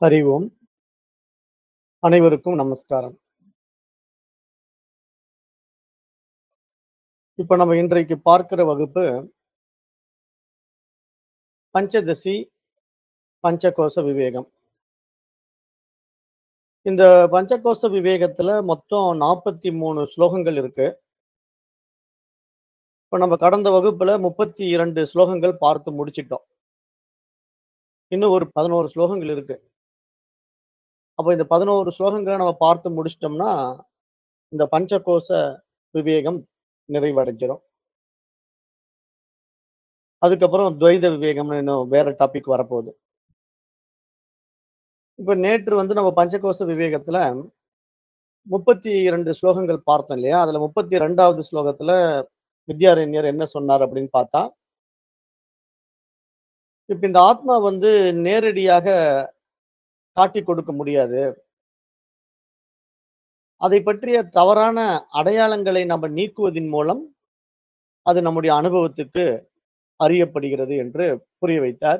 ஹரி ஓம். அனைவருக்கும் நமஸ்காரம். இப்ப நம்ம இன்றைக்கு பார்க்கிற வகுப்பு பஞ்சதசி பஞ்சகோச விவேகம். இந்த பஞ்சகோச விவேகத்துல மொத்தம் 43 ஸ்லோகங்கள் இருக்கு. இப்ப நம்ம கடந்த வகுப்புல 32 ஸ்லோகங்கள் பார்த்து முடிச்சிட்டோம். இன்னும் ஒரு 11 ஸ்லோகங்கள் இருக்கு. அப்ப இந்த 11 ஸ்லோகங்கள நம்ம பார்த்து முடிச்சிட்டோம்னா, இந்த பஞ்சகோச விவேகம் நிறைவடைஞ்சிரும். அதுக்கப்புறம் துவைத விவேகம்னு இன்னும் வேற டாபிக் வரப்போகுது. இப்ப நேற்று வந்து நம்ம பஞ்சகோச விவேகத்துல 32 ஸ்லோகங்கள் பார்த்தோம் இல்லையா? அதுல 32வது ஸ்லோகத்துல வித்யாரண்யர் என்ன சொன்னார் அப்படின்னு பார்த்தா இப்ப இந்த ஆத்மா வந்து நேரடியாக காட்டிக் கொடுக்க முடியாது. அதைப் பற்றிய தவறான அடையாளங்களை நம்ம நீக்குவதின் மூலம், அது நம்முடைய அனுபவத்துக்கு அறியப்படுகிறது என்று புரிய வைத்தார்.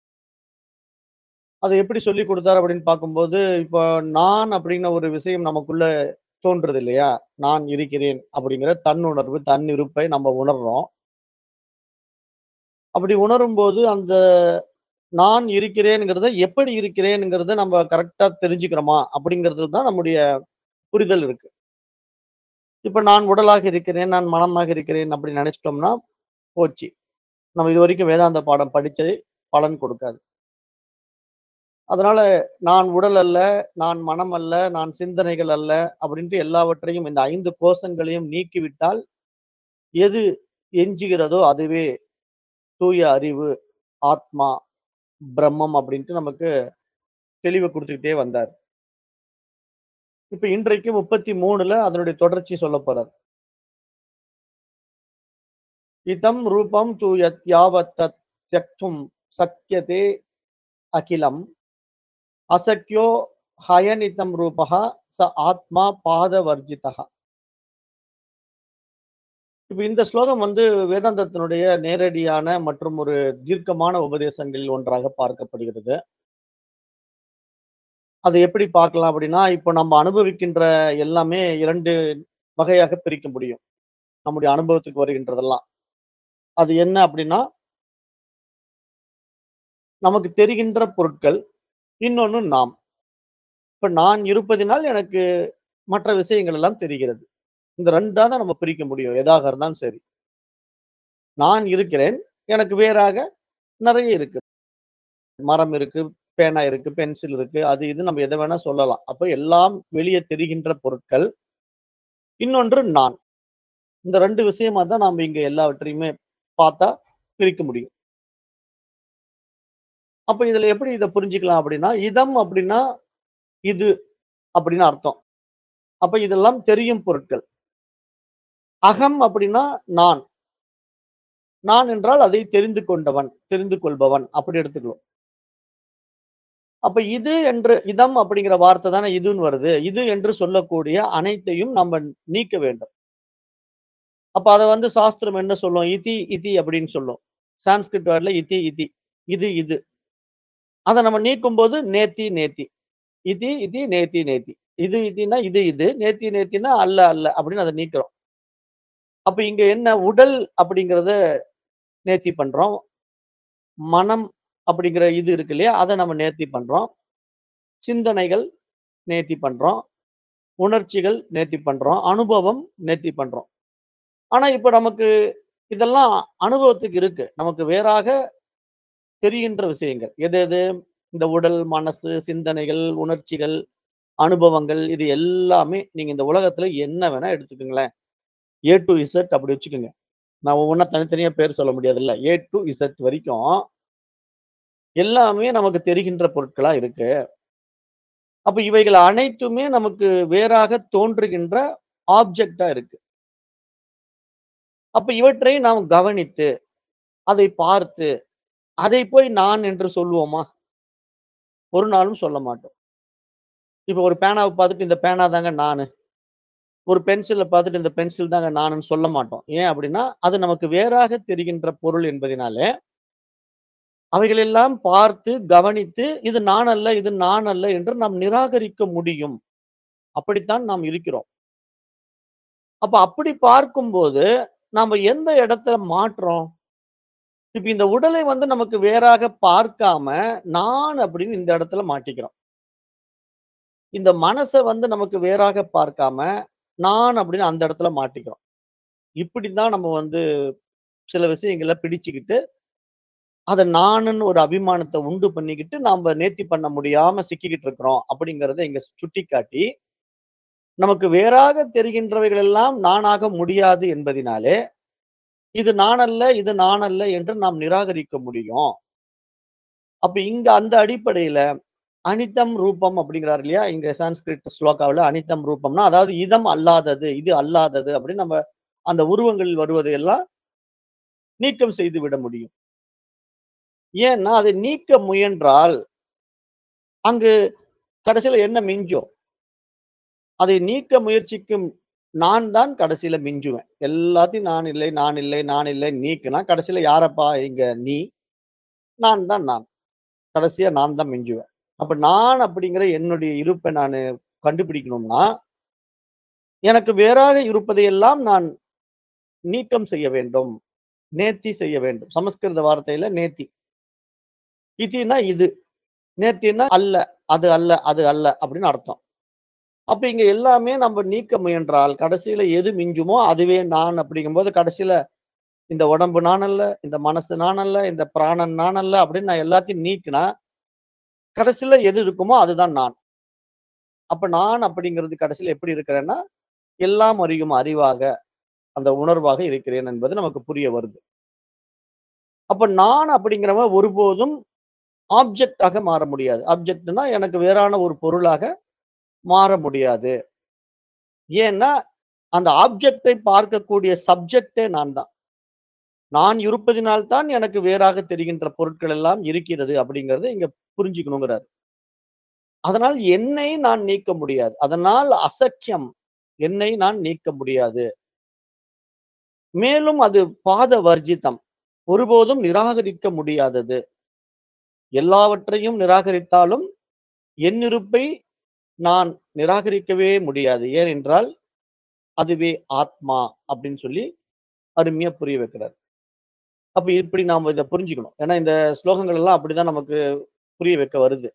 அத எப்படி சொல்லிக் கொடுத்தார் அப்படின்னு பார்க்கும்போது, இப்ப நான் அப்படின்ன ஒரு விஷயம் நமக்குள்ள தோன்றுது இல்லையா? நான் இருக்கிறேன் அப்படிங்கிற தன்னுணர்வு, தன் இருப்பை நம்ம உணர்றோம். அப்படி உணரும்போது அந்த நான் இருக்கிறேன்ங்கிறத எப்படி இருக்கிறேன்ங்கிறத நம்ம கரெக்ட்டா தெரிஞ்சுக்கிறோமா? அப்படிங்கிறது தான் நம்முடைய புரிதல் இருக்கு. இப்ப நான் உடலாக இருக்கிறேன், நான் மனமாக இருக்கிறேன் அப்படி நினைச்சிட்டோம்னா போச்சு. நம்ம இதுவரைக்கும் வேதாந்த பாடம் படிச்சது பலன் கொடுக்காது. அதனால நான் உடல் அல்ல, நான் மனம் அல்ல, நான் சிந்தனைகள் அல்ல அப்படின்ட்டு எல்லாவற்றையும் இந்த 5 கோஷங்களையும் நீக்கிவிட்டால், எது எஞ்சுகிறதோ அதுவே தூய அறிவு, ஆத்மா, பிரம்மம் அப்படின்ட்டு நமக்கு தெளிவ குடுத்துக்கிட்டே வந்தார். இப்ப இன்றைக்கு 33ல அதனுடைய தொடர்ச்சி சொல்லப் போறார். இதம் ரூபம் து யத் யாவத் தத் த்யக்தும் சக்யதே அகிலம் அசக்யோ ஹயனிதம் ரூபஹ ச ஆத்மா பாதவர்ஜிதஹ. இப்ப இந்த ஸ்லோகம் வந்து வேதாந்தத்தினுடைய நேரடியான மற்றும் ஒரு தீர்க்கமான உபதேசங்களில் ஒன்றாக பார்க்கப்படுகிறது. அதை எப்படி பார்க்கலாம் அப்படின்னா, இப்ப நம்ம அனுபவிக்கின்ற எல்லாமே 2 வகையாக பிரிக்க முடியும். நம்முடைய அனுபவத்துக்கு வருகின்றதெல்லாம். அது என்ன அப்படின்னா நமக்கு தெரிகின்ற பொருட்கள். இன்னொன்னு நாம். இப்ப நான் இருப்பதினால் எனக்கு மற்ற விஷயங்கள் எல்லாம் தெரிகிறது. இந்த 2ஆ தான் நம்ம பிரிக்க முடியும். எதாக இருந்தாலும் சரி. நான் இருக்கிறேன். எனக்கு வேறாக நெறைய இருக்கு. மரம் இருக்கு, பேனா இருக்கு, பென்சில் இருக்கு. அது இது நம்ம எத வேணா சொல்லலாம். அப்ப எல்லாம் வெளிய தெரிகின்ற பொருட்கள். இன்னொன்று நான். இந்த 2 விஷயமா தான் நாம இங்க எல்லாவற்றையுமே பார்த்தா பிரிக்க முடியும். அப்ப இதுல எப்படி இத புரிஞ்சுக்கலாம் அப்படின்னா, இதம் அப்படின்னா இது அப்படின்னு அர்த்தம். அப்ப இதெல்லாம் தெரியும் பொருட்கள். அகம் அப்படின்னா நான். நான் என்றால் அதை தெரிந்து கொண்டவன், தெரிந்து கொள்பவன் அப்படி எடுத்துக்கலாம். அப்ப இது என்று இதம் அப்படிங்கிற வார்த்தை தானே இதுன்னு வருது. இது என்று சொல்லக்கூடிய அனைத்தையும் நம்ம நீக்க வேண்டும். அப்ப அத வந்து சாஸ்திரம் என்ன சொல்லும்? இதி, இதி அப்படின்னு சொல்லும். சான்ஸ்கிரிட் வேர்ட்ல இதி, இதி. இது, இது. அத நம்ம நீக்கும்போது நேத்தி, நேத்தி. இதி, இதி, நேத்தி, நேத்தி. இது, இதின்னா இது, இது. நேத்தி, நேத்தின்னா அல்ல, அல்ல அப்படின்னு அத நீக்குறோம். அப்ப இங்க என்ன உடல் அப்படிங்கிறத நேர்த்தி பண்றோம். மனம் அப்படிங்கிற இது இருக்கு இல்லையா? அத நம்ம நேர்த்தி பண்றோம். சிந்தனைகள் நேர்த்தி பண்றோம். உணர்ச்சிகள் நேர்த்தி பண்றோம். அனுபவம் நேர்த்தி பண்றோம். ஆனா இப்ப நமக்கு இதெல்லாம் அனுபவத்துக்கு இருக்கு. நமக்கு வேறாக தெரிகின்ற விஷயங்கள். எது எது? இந்த உடல், மனசு, சிந்தனைகள், உணர்ச்சிகள், அனுபவங்கள் இது எல்லாமே நீங்க இந்த உலகத்துல என்ன வேணா எடுத்துக்கங்களேன். ஏ டூ இசட் அப்படி வச்சுக்கங்க. நான் ஒவ்வொன்னா தனித்தனியா பேர் சொல்ல முடியாதுல்ல. ஏ டூ இசட் வரைக்கும் எல்லாமே நமக்கு தெரிகின்ற பொருட்களா இருக்கு. அப்ப இவைகள் அனைத்துமே நமக்கு வேறாக தோன்றுகின்ற ஆப்ஜெக்ட்டா இருக்கு. அப்ப இவற்றை நாம் கவனித்து, அதை பார்த்து, அதை போய் நான் என்று சொல்லுவோமா? ஒரு நாளும் சொல்ல மாட்டோம். இப்ப ஒரு பேனாவ பார்த்துட்டு இந்த பேனா தாங்க நானு. ஒரு பென்சில பார்த்துட்டு இந்த பென்சில் தாங்க நானுன்னு சொல்ல மாட்டோம். ஏன் அப்படின்னா, அது நமக்கு வேறாக தெரிகின்ற பொருள் என்பதினாலே, அவைகளெல்லாம் பார்த்து, கவனித்து, இது நான் அல்ல, இது நான் அல்ல என்று நாம் நிராகரிக்க முடியும். அப்படித்தான் நாம் இருக்கிறோம். அப்ப அப்படி பார்க்கும்போது, நாம எந்த இடத்துல மாட்றோம்? இப்ப இந்த உடலை வந்து நமக்கு வேறாக பார்க்காம, நான் அப்படின்னு இந்த இடத்துல மாட்டிக்கிறோம். இந்த மனச வந்து நமக்கு வேறாக பார்க்காம, நான் அப்படின்னு அந்த இடத்துல மாட்டிக்கிறோம். இப்படித்தான் நம்ம வந்து சில விஷயங்கள பிடிச்சுக்கிட்டு, அத நானுன்னு ஒரு அபிமானத்த உண்டு பண்ணிக்கிட்டு, நாம நேர்த்தி பண்ண முடியாம சிக்கிக்கிட்டு இருக்கிறோம். அப்படிங்கிறத இங்க சுட்டிக்காட்டி, நமக்கு வேறாக தெரிகின்றவைகள் எல்லாம் நானாக முடியாது என்பதினாலே, இது நான் அல்ல, இது நான் அல்ல என்று நாம் நிராகரிக்க முடியும். அப்ப இங்க அந்த அடிப்படையில, அனித்தம் ரூபம் அப்படிங்கிறார் இல்லையா? இங்க சான்ஸ்கிரிட் ஸ்லோகாவுல அனித்தம் ரூபம்னா, அதாவது இதம் அல்லாதது, இது அல்லாதது அப்படின்னு நம்ம அந்த உருவங்களில் வருவதை எல்லாம் நீக்கம் செய்து விட முடியும். ஏன்னா, அதை நீக்க முயன்றால், அங்கு கடைசியில என்ன மிஞ்சும்? அதை நீக்க முயற்சிக்கும் நான் தான் கடைசியில மிஞ்சுவேன். எல்லாத்தையும் நான் இல்லை, நான் இல்லை, நான் இல்லை நீக்குனா, கடைசியில யாரப்பா இங்க நீ? நான் தான் நான். கடைசியா நான் தான் மிஞ்சுவேன். அப்ப நான் அப்படிங்கிற என்னுடைய இருப்ப நானு கண்டுபிடிக்கணும்னா, எனக்கு வேறாக இருப்பதையெல்லாம் நான் நீக்கம் செய்ய வேண்டும். நேர்த்தி செய்ய வேண்டும். சமஸ்கிருத வார்த்தையில நேர்த்தி. இதின்னா இது. நேர்த்தின்னா அல்ல, அது அல்ல, அது அல்ல அப்படின்னு அர்த்தம். அப்ப இங்க எல்லாமே நம்ம நீக்க முயன்றால், கடைசியில எது மிஞ்சுமோ அதுவே நான் அப்படிங்கும்போது, கடைசியில இந்த உடம்பு நான் அல்ல, இந்த மனசு நான் அல்ல, இந்த பிராணன் நான் அல்ல அப்படின்னு நான் எல்லாத்தையும் நீக்குனா, கடைசியில எது இருக்குமோ அதுதான் நான். அப்ப நான் அப்படிங்கிறது கடைசியில எப்படி இருக்கிறேன்னா, எல்லாம் அறியும் அறிவாக, அந்த உணர்வாக இருக்கிறேன் என்பது நமக்கு புரிய வருது. அப்ப நான் அப்படிங்கிறவன் ஒருபோதும் ஆப்ஜெக்ட்டாக மாற முடியாது. ஆப்ஜெக்ட்னா எனக்கு வேறான ஒரு பொருளாக மாற முடியாது. ஏன்னா, அந்த ஆப்ஜெக்ட்டை பார்க்கக்கூடிய சப்ஜெக்ட்டே நான் தான். நான் இருப்பதினால் தான் எனக்கு வேறாக தெரிகின்ற பொருட்கள் எல்லாம் இருக்கிறது அப்படிங்கிறத இங்க புரிஞ்சுக்கணுங்கிறாரு. அதனால் என்னை நான் நீக்க முடியாது. அதனால் அசக்கியம். என்னை நான் நீக்க முடியாது. மேலும் அது பாத வர்ஜிதம். ஒருபோதும் நிராகரிக்க முடியாதது. எல்லாவற்றையும் நிராகரித்தாலும், என் இருப்பை நான் நிராகரிக்கவே முடியாது. ஏனென்றால், அதுவே ஆத்மா அப்படின்னு சொல்லி அருமையா புரிய வைக்கிறார். அப்ப இப்படி நாம இத புரிஞ்சுக்கணும். ஏன்னா இந்த ஸ்லோகங்கள் எல்லாம் அப்படிதான் நமக்கு புரிய வைக்க வருது.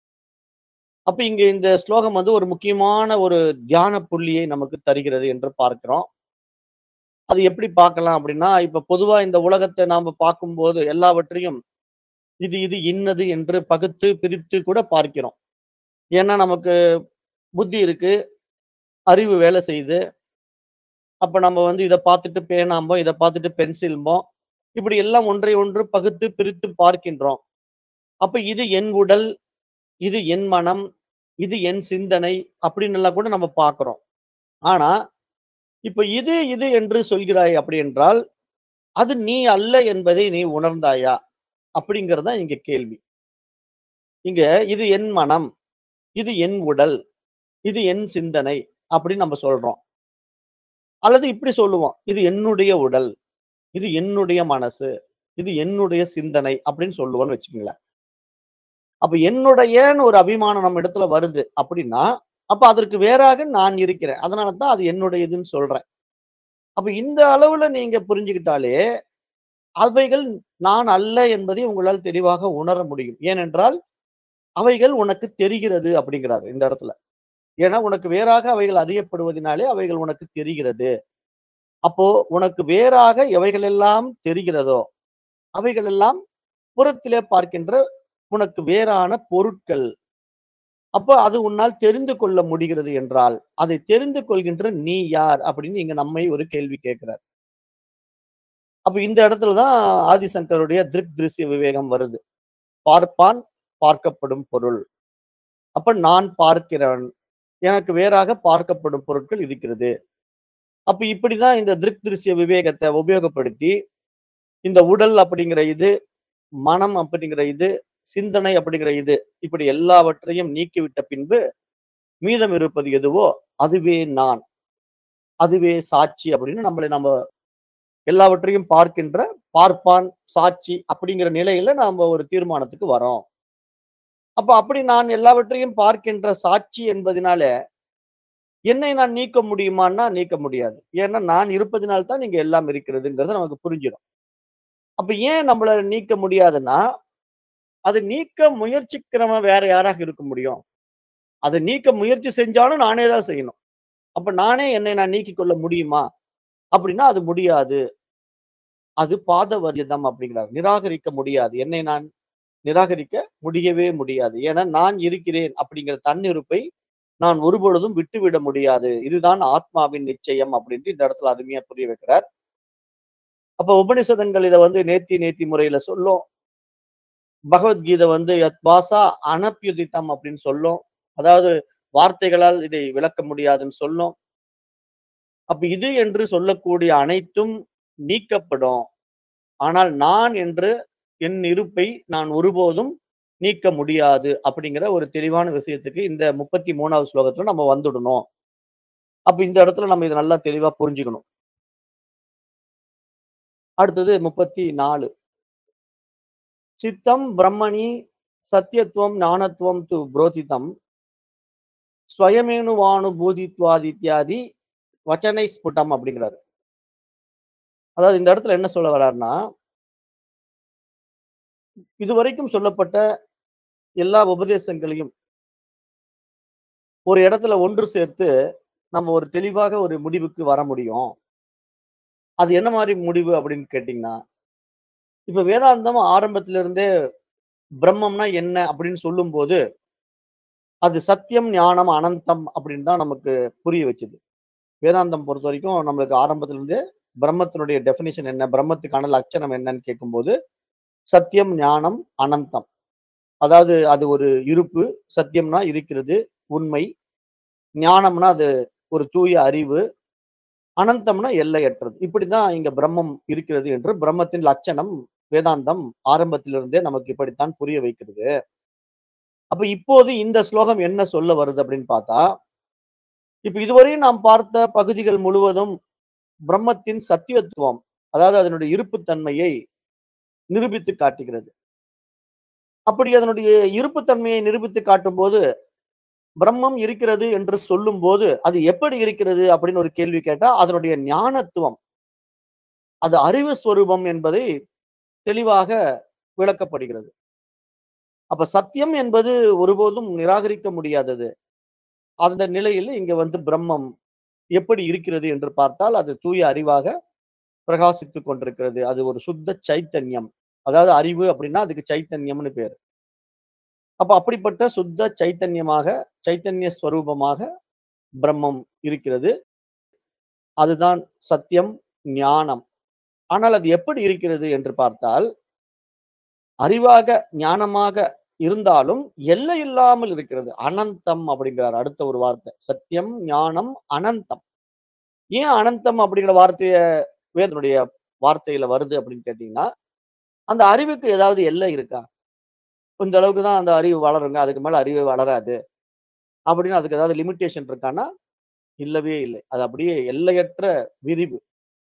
அப்ப இங்க இந்த ஸ்லோகம் வந்து ஒரு முக்கியமான ஒரு தியான புள்ளியை நமக்கு தருகிறது என்று பார்க்கிறோம். அது எப்படி பார்க்கலாம் அப்படின்னா, இப்ப பொதுவா இந்த உலகத்த நாம பார்க்கும்போது எல்லாவற்றையும் இது இது இன்னது என்று பகுத்து, பிரித்து கூட பார்க்கிறோம். ஏன்னா நமக்கு புத்தி இருக்கு. அறிவு வேலை செய்யுது. அப்ப நம்ம வந்து இத பார்த்துட்டு பேனாம்போம், இத பார்த்துட்டு பென்சில்ம்போம். இப்படி எல்லாம் ஒன்றை ஒன்று பகுத்து, பிரித்து பார்க்கின்றோம். அப்ப இது என் உடல், இது என் மனம், இது என் சிந்தனை அப்படின்னு எல்லாம் கூட நம்ம பார்க்கிறோம். ஆனா, இப்ப இது, இது என்று சொல்கிறாய் அப்படி என்றால், அது நீ அல்ல என்பதை நீ உணர்ந்தாயா? அப்படிங்கிறது தான் இங்க கேள்வி. இங்க இது என் மனம், இது என் உடல், இது என் சிந்தனை அப்படின்னு நம்ம சொல்றோம். அல்லது இப்படி சொல்லுவோம். இது என்னுடைய உடல், இது என்னுடைய மனசு, இது என்னுடைய சிந்தனை அப்படின்னு சொல்லுவோம்னு வச்சுக்கங்களேன். அப்ப என்னுடையன்னு ஒரு அபிமானம் நம்ம இடத்துல வருது அப்படின்னா, அப்ப அதற்கு வேறாக நான் இருக்கிறேன். அதனால தான் அது என்னுடையதுன்னு சொல்றேன். அப்ப இந்த அளவுல நீங்க புரிஞ்சுக்கிட்டாலே, அவைகள் நான் அல்ல என்பதை உங்களால் தெளிவாக உணர முடியும். ஏனென்றால், அவைகள் உனக்கு தெரிகிறது அப்படிங்கிறாரு இந்த இடத்துல. ஏன்னா உனக்கு வேறாக அவைகள் அறியப்படுவதினாலே அவைகள் உனக்கு தெரிகிறது. அப்போ உனக்கு வேறாக எவைகளெல்லாம் தெரிகிறதோ, அவைகளெல்லாம் புறத்திலே பார்க்கின்ற உனக்கு வேறான பொருட்கள். அப்ப அது உன்னால் தெரிந்து கொள்ள முடிகிறது என்றால், அதை தெரிந்து கொள்கின்ற நீ யார்? அப்படின்னு இங்க நம்மை ஒரு கேள்வி கேட்கிறார். அப்ப இந்த இடத்துல தான் ஆதிசங்கருடைய திருக் திருஷ்ய விவேகம் வருது. பார்ப்பான், பார்க்கப்படும் பொருள். அப்ப நான் பார்க்கிறவன். எனக்கு வேறாக பார்க்கப்படும் பொருட்கள் இருக்கிறது. அப்ப இப்படிதான் இந்த திருக் திருஷ்ய விவேகத்த உபயோகப்படுத்தி, இந்த உடல் அப்படிங்கிற இது, மனம் அப்படிங்கிற இது, சிந்தனை அப்படிங்கிற இது, இப்படி எல்லாவற்றையும் நீக்கிவிட்ட பின்பு, மீதம் இருப்பது எதுவோ, அதுவே நான். அதுவே சாட்சி அப்படின்னு நம்மளை நம்ம எல்லாவற்றையும் பார்க்கின்ற பார்ப்பான் சாட்சி அப்படிங்கிற நிலையில நாம ஒரு தீர்மானத்துக்கு வரோம் அப்ப அப்படி நான் எல்லாவற்றையும் பார்க்கின்ற சாட்சி என்பதனால என்னை நான் நீக்க முடியுமான்னா நீக்க முடியாது ஏன்னா நான் இருப்பதனால தான் நீங்க எல்லாம் இருக்கிறதுங்கிறது நமக்கு புரிஞ்சிடும் அப்ப ஏன் நம்மள நீக்க முடியாதுன்னா அது நீக்க முயற்சிக்கிறவன் வேற யாராக இருக்க முடியும் அதை நீக்க முயற்சி செஞ்சாலும் நானே தான் செய்யணும் அப்ப நானே என்னை நான் நீக்கிக் கொள்ள முடியுமா அப்படின்னா அது முடியாது அது பாத வர்ஜிதம் அப்படிங்கிறார் நிராகரிக்க முடியாது என்னை நான் நிராகரிக்க முடியவே முடியாது ஏன்னா நான் இருக்கிறேன் அப்படிங்கிற தன்னிருப்பை நான் ஒருபொழுதும் விட்டுவிட முடியாது இதுதான் ஆத்மாவின் நிச்சயம் அப்படின்ட்டு இந்த இடத்துல அருமையா புரிய வைக்கிறார் அப்ப உபனிஷதங்கள் இதை வந்து நேத்தி நேத்தி முறையில சொல்லும் பகவத்கீதை வந்து யத் பாசா அனப்பியுதித்தம் அப்படின்னு சொல்லும் அதாவது வார்த்தைகளால் இதை விளக்க முடியாதுன்னு சொல்லும் அப்ப இது என்று சொல்லக்கூடிய அனைத்தும் நீக்கப்படும் ஆனால் நான் என்று என் இருப்பை நான் ஒருபோதும் நீக்க முடியாது அப்படிங்கிற ஒரு தெளிவான விஷயத்துக்கு இந்த முப்பத்தி மூணாவது ஸ்லோகத்துல நம்ம வந்துடணும் அப்ப இந்த இடத்துல நம்ம இதை நல்லா தெளிவா புரிஞ்சுக்கணும் அடுத்தது முப்பத்தி நாலு சித்தம் பிரம்மணி சத்தியத்துவம் ஞானத்துவம் து புரோதிதம் ஸ்வயமேனுவானுபூதித்வாதித்யாதி வச்சனை ஸ்புட்டம் அப்படிங்கிறாரு அதாவது இந்த இடத்துல என்ன சொல்ல வர்றாருன்னா இதுவரைக்கும் சொல்லப்பட்ட எல்லா உபதேசங்களையும் ஒரு இடத்துல ஒன்று சேர்த்து நம்ம ஒரு தெளிவாக ஒரு முடிவுக்கு வர முடியும் அது என்ன மாதிரி முடிவு அப்படின்னு கேட்டீங்கன்னா இப்ப வேதாந்தம் ஆரம்பத்துல இருந்தே பிரம்மம்னா என்ன அப்படின்னு சொல்லும்போது அது சத்தியம் ஞானம் அனந்தம் அப்படின்னு தான் நமக்கு புரிய வச்சுது வேதாந்தம் பொறுத்த வரைக்கும் நம்மளுக்கு ஆரம்பத்துல இருந்தே பிரம்மத்தினுடைய டெபினிஷன் என்ன பிரம்மத்துக்கான லட்சணம் என்னன்னு கேட்கும்போது சத்தியம் ஞானம் அனந்தம் அதாவது அது ஒரு இருப்பு சத்தியம்னா இருக்கிறது உண்மை ஞானம்னா அது ஒரு தூய அறிவு அனந்தம்னா எல்லையற்றது இப்படிதான் இங்க பிரம்மம் இருக்கிறது என்று பிரம்மத்தின் லட்சணம் வேதாந்தம் ஆரம்பத்திலிருந்தே நமக்கு இப்படித்தான் புரிய வைக்கிறது அப்ப இப்போது இந்த ஸ்லோகம் என்ன சொல்ல வருது அப்படின்னு பார்த்தா இப்ப இதுவரையும் நாம் பார்த்த பகுதிகள் முழுவதும் பிரம்மத்தின் சத்தியத்துவம் அதாவது அதனுடைய இருப்புத்தன்மையை நிரூபித்து காட்டுகிறது அப்படி அதனுடைய இருப்புத்தன்மையை நிரூபித்து காட்டும் போது பிரம்மம் இருக்கிறது என்று சொல்லும் போது அது எப்படி இருக்கிறது அப்படின்னு ஒரு கேள்வி கேட்டா அதனுடைய ஞானத்துவம் அது அறிவு ஸ்வரூபம் என்பதை தெளிவாக விளக்கப்படுகிறது அப்ப சத்தியம் என்பது ஒருபோதும் நிராகரிக்க முடியாதது அந்த நிலையில் இங்க வந்து பிரம்மம் எப்படி இருக்கிறது என்று பார்த்தால் அது தூய அறிவாக பிரகாசித்துக் கொண்டிருக்கிறது அது ஒரு சுத்த சைத்தன்யம் அதாவது அறிவு அப்படின்னா அதுக்கு சைத்தன்யம்னு பேர் அப்ப அப்படிப்பட்ட சுத்த சைத்தன்யமாக சைத்தன்ய ஸ்வரூபமாக பிரம்மம் இருக்கிறது அதுதான் சத்தியம் ஞானம் ஆனால் அது எப்படி இருக்கிறது என்று பார்த்தால் அறிவாக ஞானமாக இருந்தாலும் எல்லை இல்லாமல் இருக்கிறது அனந்தம் அப்படிங்கிறார் அடுத்த ஒரு வார்த்தை சத்தியம் ஞானம் அனந்தம் ஏன் அனந்தம் அப்படிங்கிற வார்த்தைய வேதனுடைய வார்த்தையில வருது அப்படின்னு கேட்டீங்கன்னா அந்த அறிவுக்கு ஏதாவது எல்லை இருக்கா இந்த அளவுக்கு தான் அந்த அறிவு வளருங்க அதுக்கு மேல அறிவு வளராது அப்படின்னு அதுக்கு ஏதாவது லிமிட்டேஷன் இருக்கான்னா இல்லவே இல்லை அது அப்படியே எல்லையற்ற விரிவு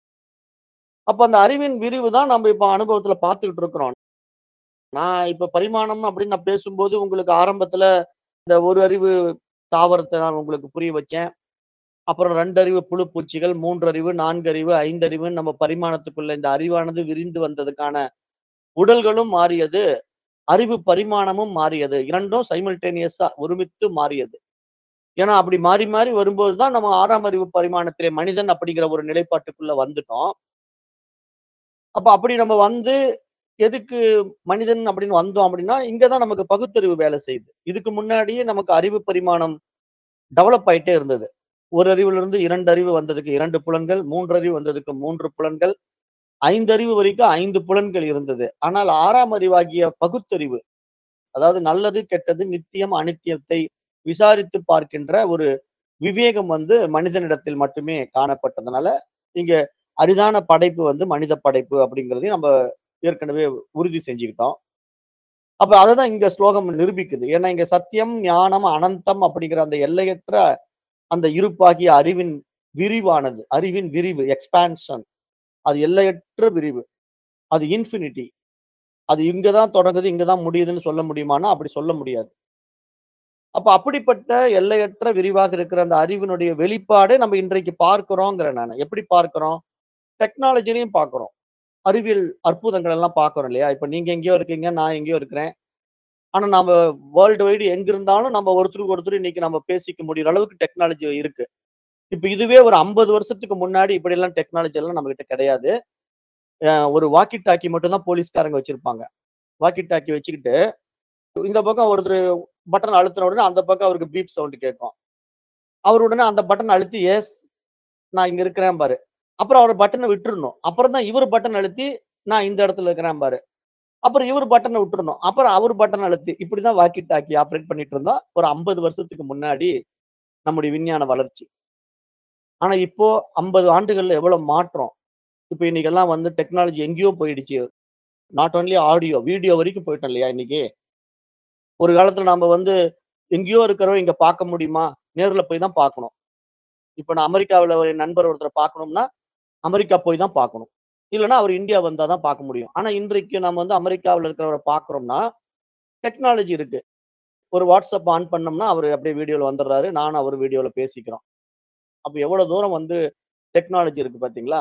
அப்ப அந்த அறிவின் விரிவு தான் நம்ம இப்ப அனுபவத்துல பார்த்துக்கிட்டு இருக்கிறோம் நான் இப்ப பரிமாணம் அப்படின்னு நான் பேசும்போது உங்களுக்கு ஆரம்பத்துல இந்த ஒரு அறிவு தாவரத்தை நான் உங்களுக்கு புரிய வச்சேன் அப்புறம் ரெண்டு அறிவு புழு பூச்சிகள் மூன்று அறிவு நான்கு அறிவு ஐந்து அறிவுன்னு நம்ம பரிமாணத்துக்குள்ள இந்த அறிவானது விரிந்து வந்ததுக்கான உடல்களும் மாறியது அறிவு பரிமாணமும் மாறியது இரண்டும் சைமல்டேனியஸா ஒருமித்து மாறியது ஏன்னா அப்படி மாறி மாறி வரும்போது தான் நம்ம ஆறாம் அறிவு பரிமாணத்திலே மனிதன் அப்படிங்கிற ஒரு நிலைப்பாட்டுக்குள்ள வந்துட்டோம் அப்ப அப்படி நம்ம வந்து எதுக்கு மனிதன் அப்படின்னு வந்தோம் அப்படின்னா இங்கதான் நமக்கு பகுத்தறிவு வேலை செய்யுது இதுக்கு முன்னாடியே நமக்கு அறிவு பரிமாணம் டெவலப் ஆயிட்டே இருந்தது ஒரு அறிவுல இருந்து இரண்டு அறிவு வந்ததுக்கு இரண்டு புலன்கள் மூன்று அறிவு வந்ததுக்கு மூன்று புலன்கள் ஐந்து அறிவு வரைக்கும் ஐந்து புலன்கள் இருந்தது ஆனால் ஆறாம் அறிவாகிய பகுத்தறிவு அதாவது நல்லது கெட்டது நித்தியம் அனித்தியத்தை விசாரித்து பார்க்கின்ற ஒரு விவேகம் வந்து மனிதனிடத்தில் மட்டுமே காணப்பட்டதுனால இங்க அரிதான படைப்பு வந்து மனித படைப்பு அப்படிங்கிறதையும் நம்ம ஏற்கனவே உறுதி செஞ்சுக்கிட்டோம் அப்ப அததான் இங்க ஸ்லோகம் நிரூபிக்குது ஏன்னா இங்க சத்தியம் ஞானம் அனந்தம் அப்படிங்கிற அந்த எல்லையற்ற அந்த இருப்பாகிய அறிவின் விரிவானது அறிவின் விரிவு எக்ஸ்பான்ஷன் அது எல்லையற்ற விரிவு. அது இன்ஃபினிட்டி. அது இங்க தான் தொடங்குது, இங்க தான் முடியுதுன்னு சொல்ல முடியுமான்னா, அப்படி சொல்ல முடியாது. அப்ப அப்படிப்பட்ட எல்லையற்ற விரிவாக இருக்கிற அந்த அறிவினுடைய வெளிப்பாடே நம்ம இன்றைக்கு பார்க்கிறோங்கிறேன் நானு. எப்படி பார்க்கிறோம்? டெக்னாலஜிலயும் பார்க்கிறோம். அறிவியல் அற்புதங்கள் எல்லாம் பார்க்கிறோம் இல்லையா? இப்ப நீங்க எங்கேயோ இருக்கீங்க, நான் எங்கேயோ இருக்கிறேன். ஆனா நாம வேர்ல்டு வைடு எங்க இருந்தாலும் நம்ம ஒருத்தருக்கு ஒருத்தர் இன்னைக்கு நம்ம பேசிக்க முடியிற அளவுக்கு டெக்னாலஜி இருக்கு. இப்ப இதுவே ஒரு 50 வருஷத்துக்கு முன்னாடி இப்படியெல்லாம் டெக்னாலஜி எல்லாம் நம்மகிட்ட கிடையாது. அ ஒரு வாக்கி டாக்கி மட்டும் தான் போலீஸ்காரங்க வச்சிருப்பாங்க. வாக்கி டாக்கி வச்சுக்கிட்டு, இந்த பக்கம் ஒருத்தரு பட்டன் அழுத்துன உடனே அந்த பக்கம் அவருக்கு பீப் சவுண்ட் கேட்கும். அவர் உடனே அந்த பட்டன் அழுத்தி, "எஸ் நான் இங்க இருக்கிறேன்பாரு." அப்புறம் அவர் பட்டன விட்டுறணும். அப்புறம் தான் இவரு பட்டன் அழுத்தி, "நான் இந்த இடத்துல இருக்கிறேன்பாரு." அப்புறம் இவரு பட்டன விட்டுறணும். அப்புறம் அவரு பட்டன் அழுத்தி, இப்படிதான் வாக்கி டாக்கி ஆப்பரேட் பண்ணிட்டு இருந்தோம். ஒரு 50 வருஷத்துக்கு முன்னாடி நம்முடைய விஞ்ஞான வளர்ச்சி. ஆனா இப்போ 50 ஆண்டுகள்ல எவ்வளவு மாற்றம். இப்ப இன்னைக்கெல்லாம் வந்து டெக்னாலஜி எங்கேயோ போயிடுச்சு. நாட் ஒன்லி ஆடியோ, வீடியோ வரைக்கும் போயிட்டோம் இல்லையா இன்னைக்கு? ஒரு காலத்துல நாம வந்து எங்கேயோ இருக்கிறவன் இங்க பார்க்க முடியுமா? நேர்ல போய் தான் பார்க்கணும். இப்ப நான் அமெரிக்காவுல ஒரு நண்பர் ஒருத்தர பார்க்கணும்னா, அமெரிக்கா போய் தான் பார்க்கணும். இல்லன்னா அவர் இந்தியா வந்தா தான் பார்க்க முடியும். ஆனா இன்றைக்கு நம்ம வந்து அமெரிக்காவுல இருக்கிறவர பார்க்கிறோம்னா, டெக்னாலஜி இருக்கு. ஒரு WhatsApp ஆன் பண்ணோம்னா, அவரு அப்படியே வீடியோல வந்துடுறாரு. நானும் அவரும் வீடியோல பேசிக்கிறோம். அப்ப எவ்வளவு தூரம் வந்து டெக்னாலஜி இருக்கு பார்த்தீங்களா?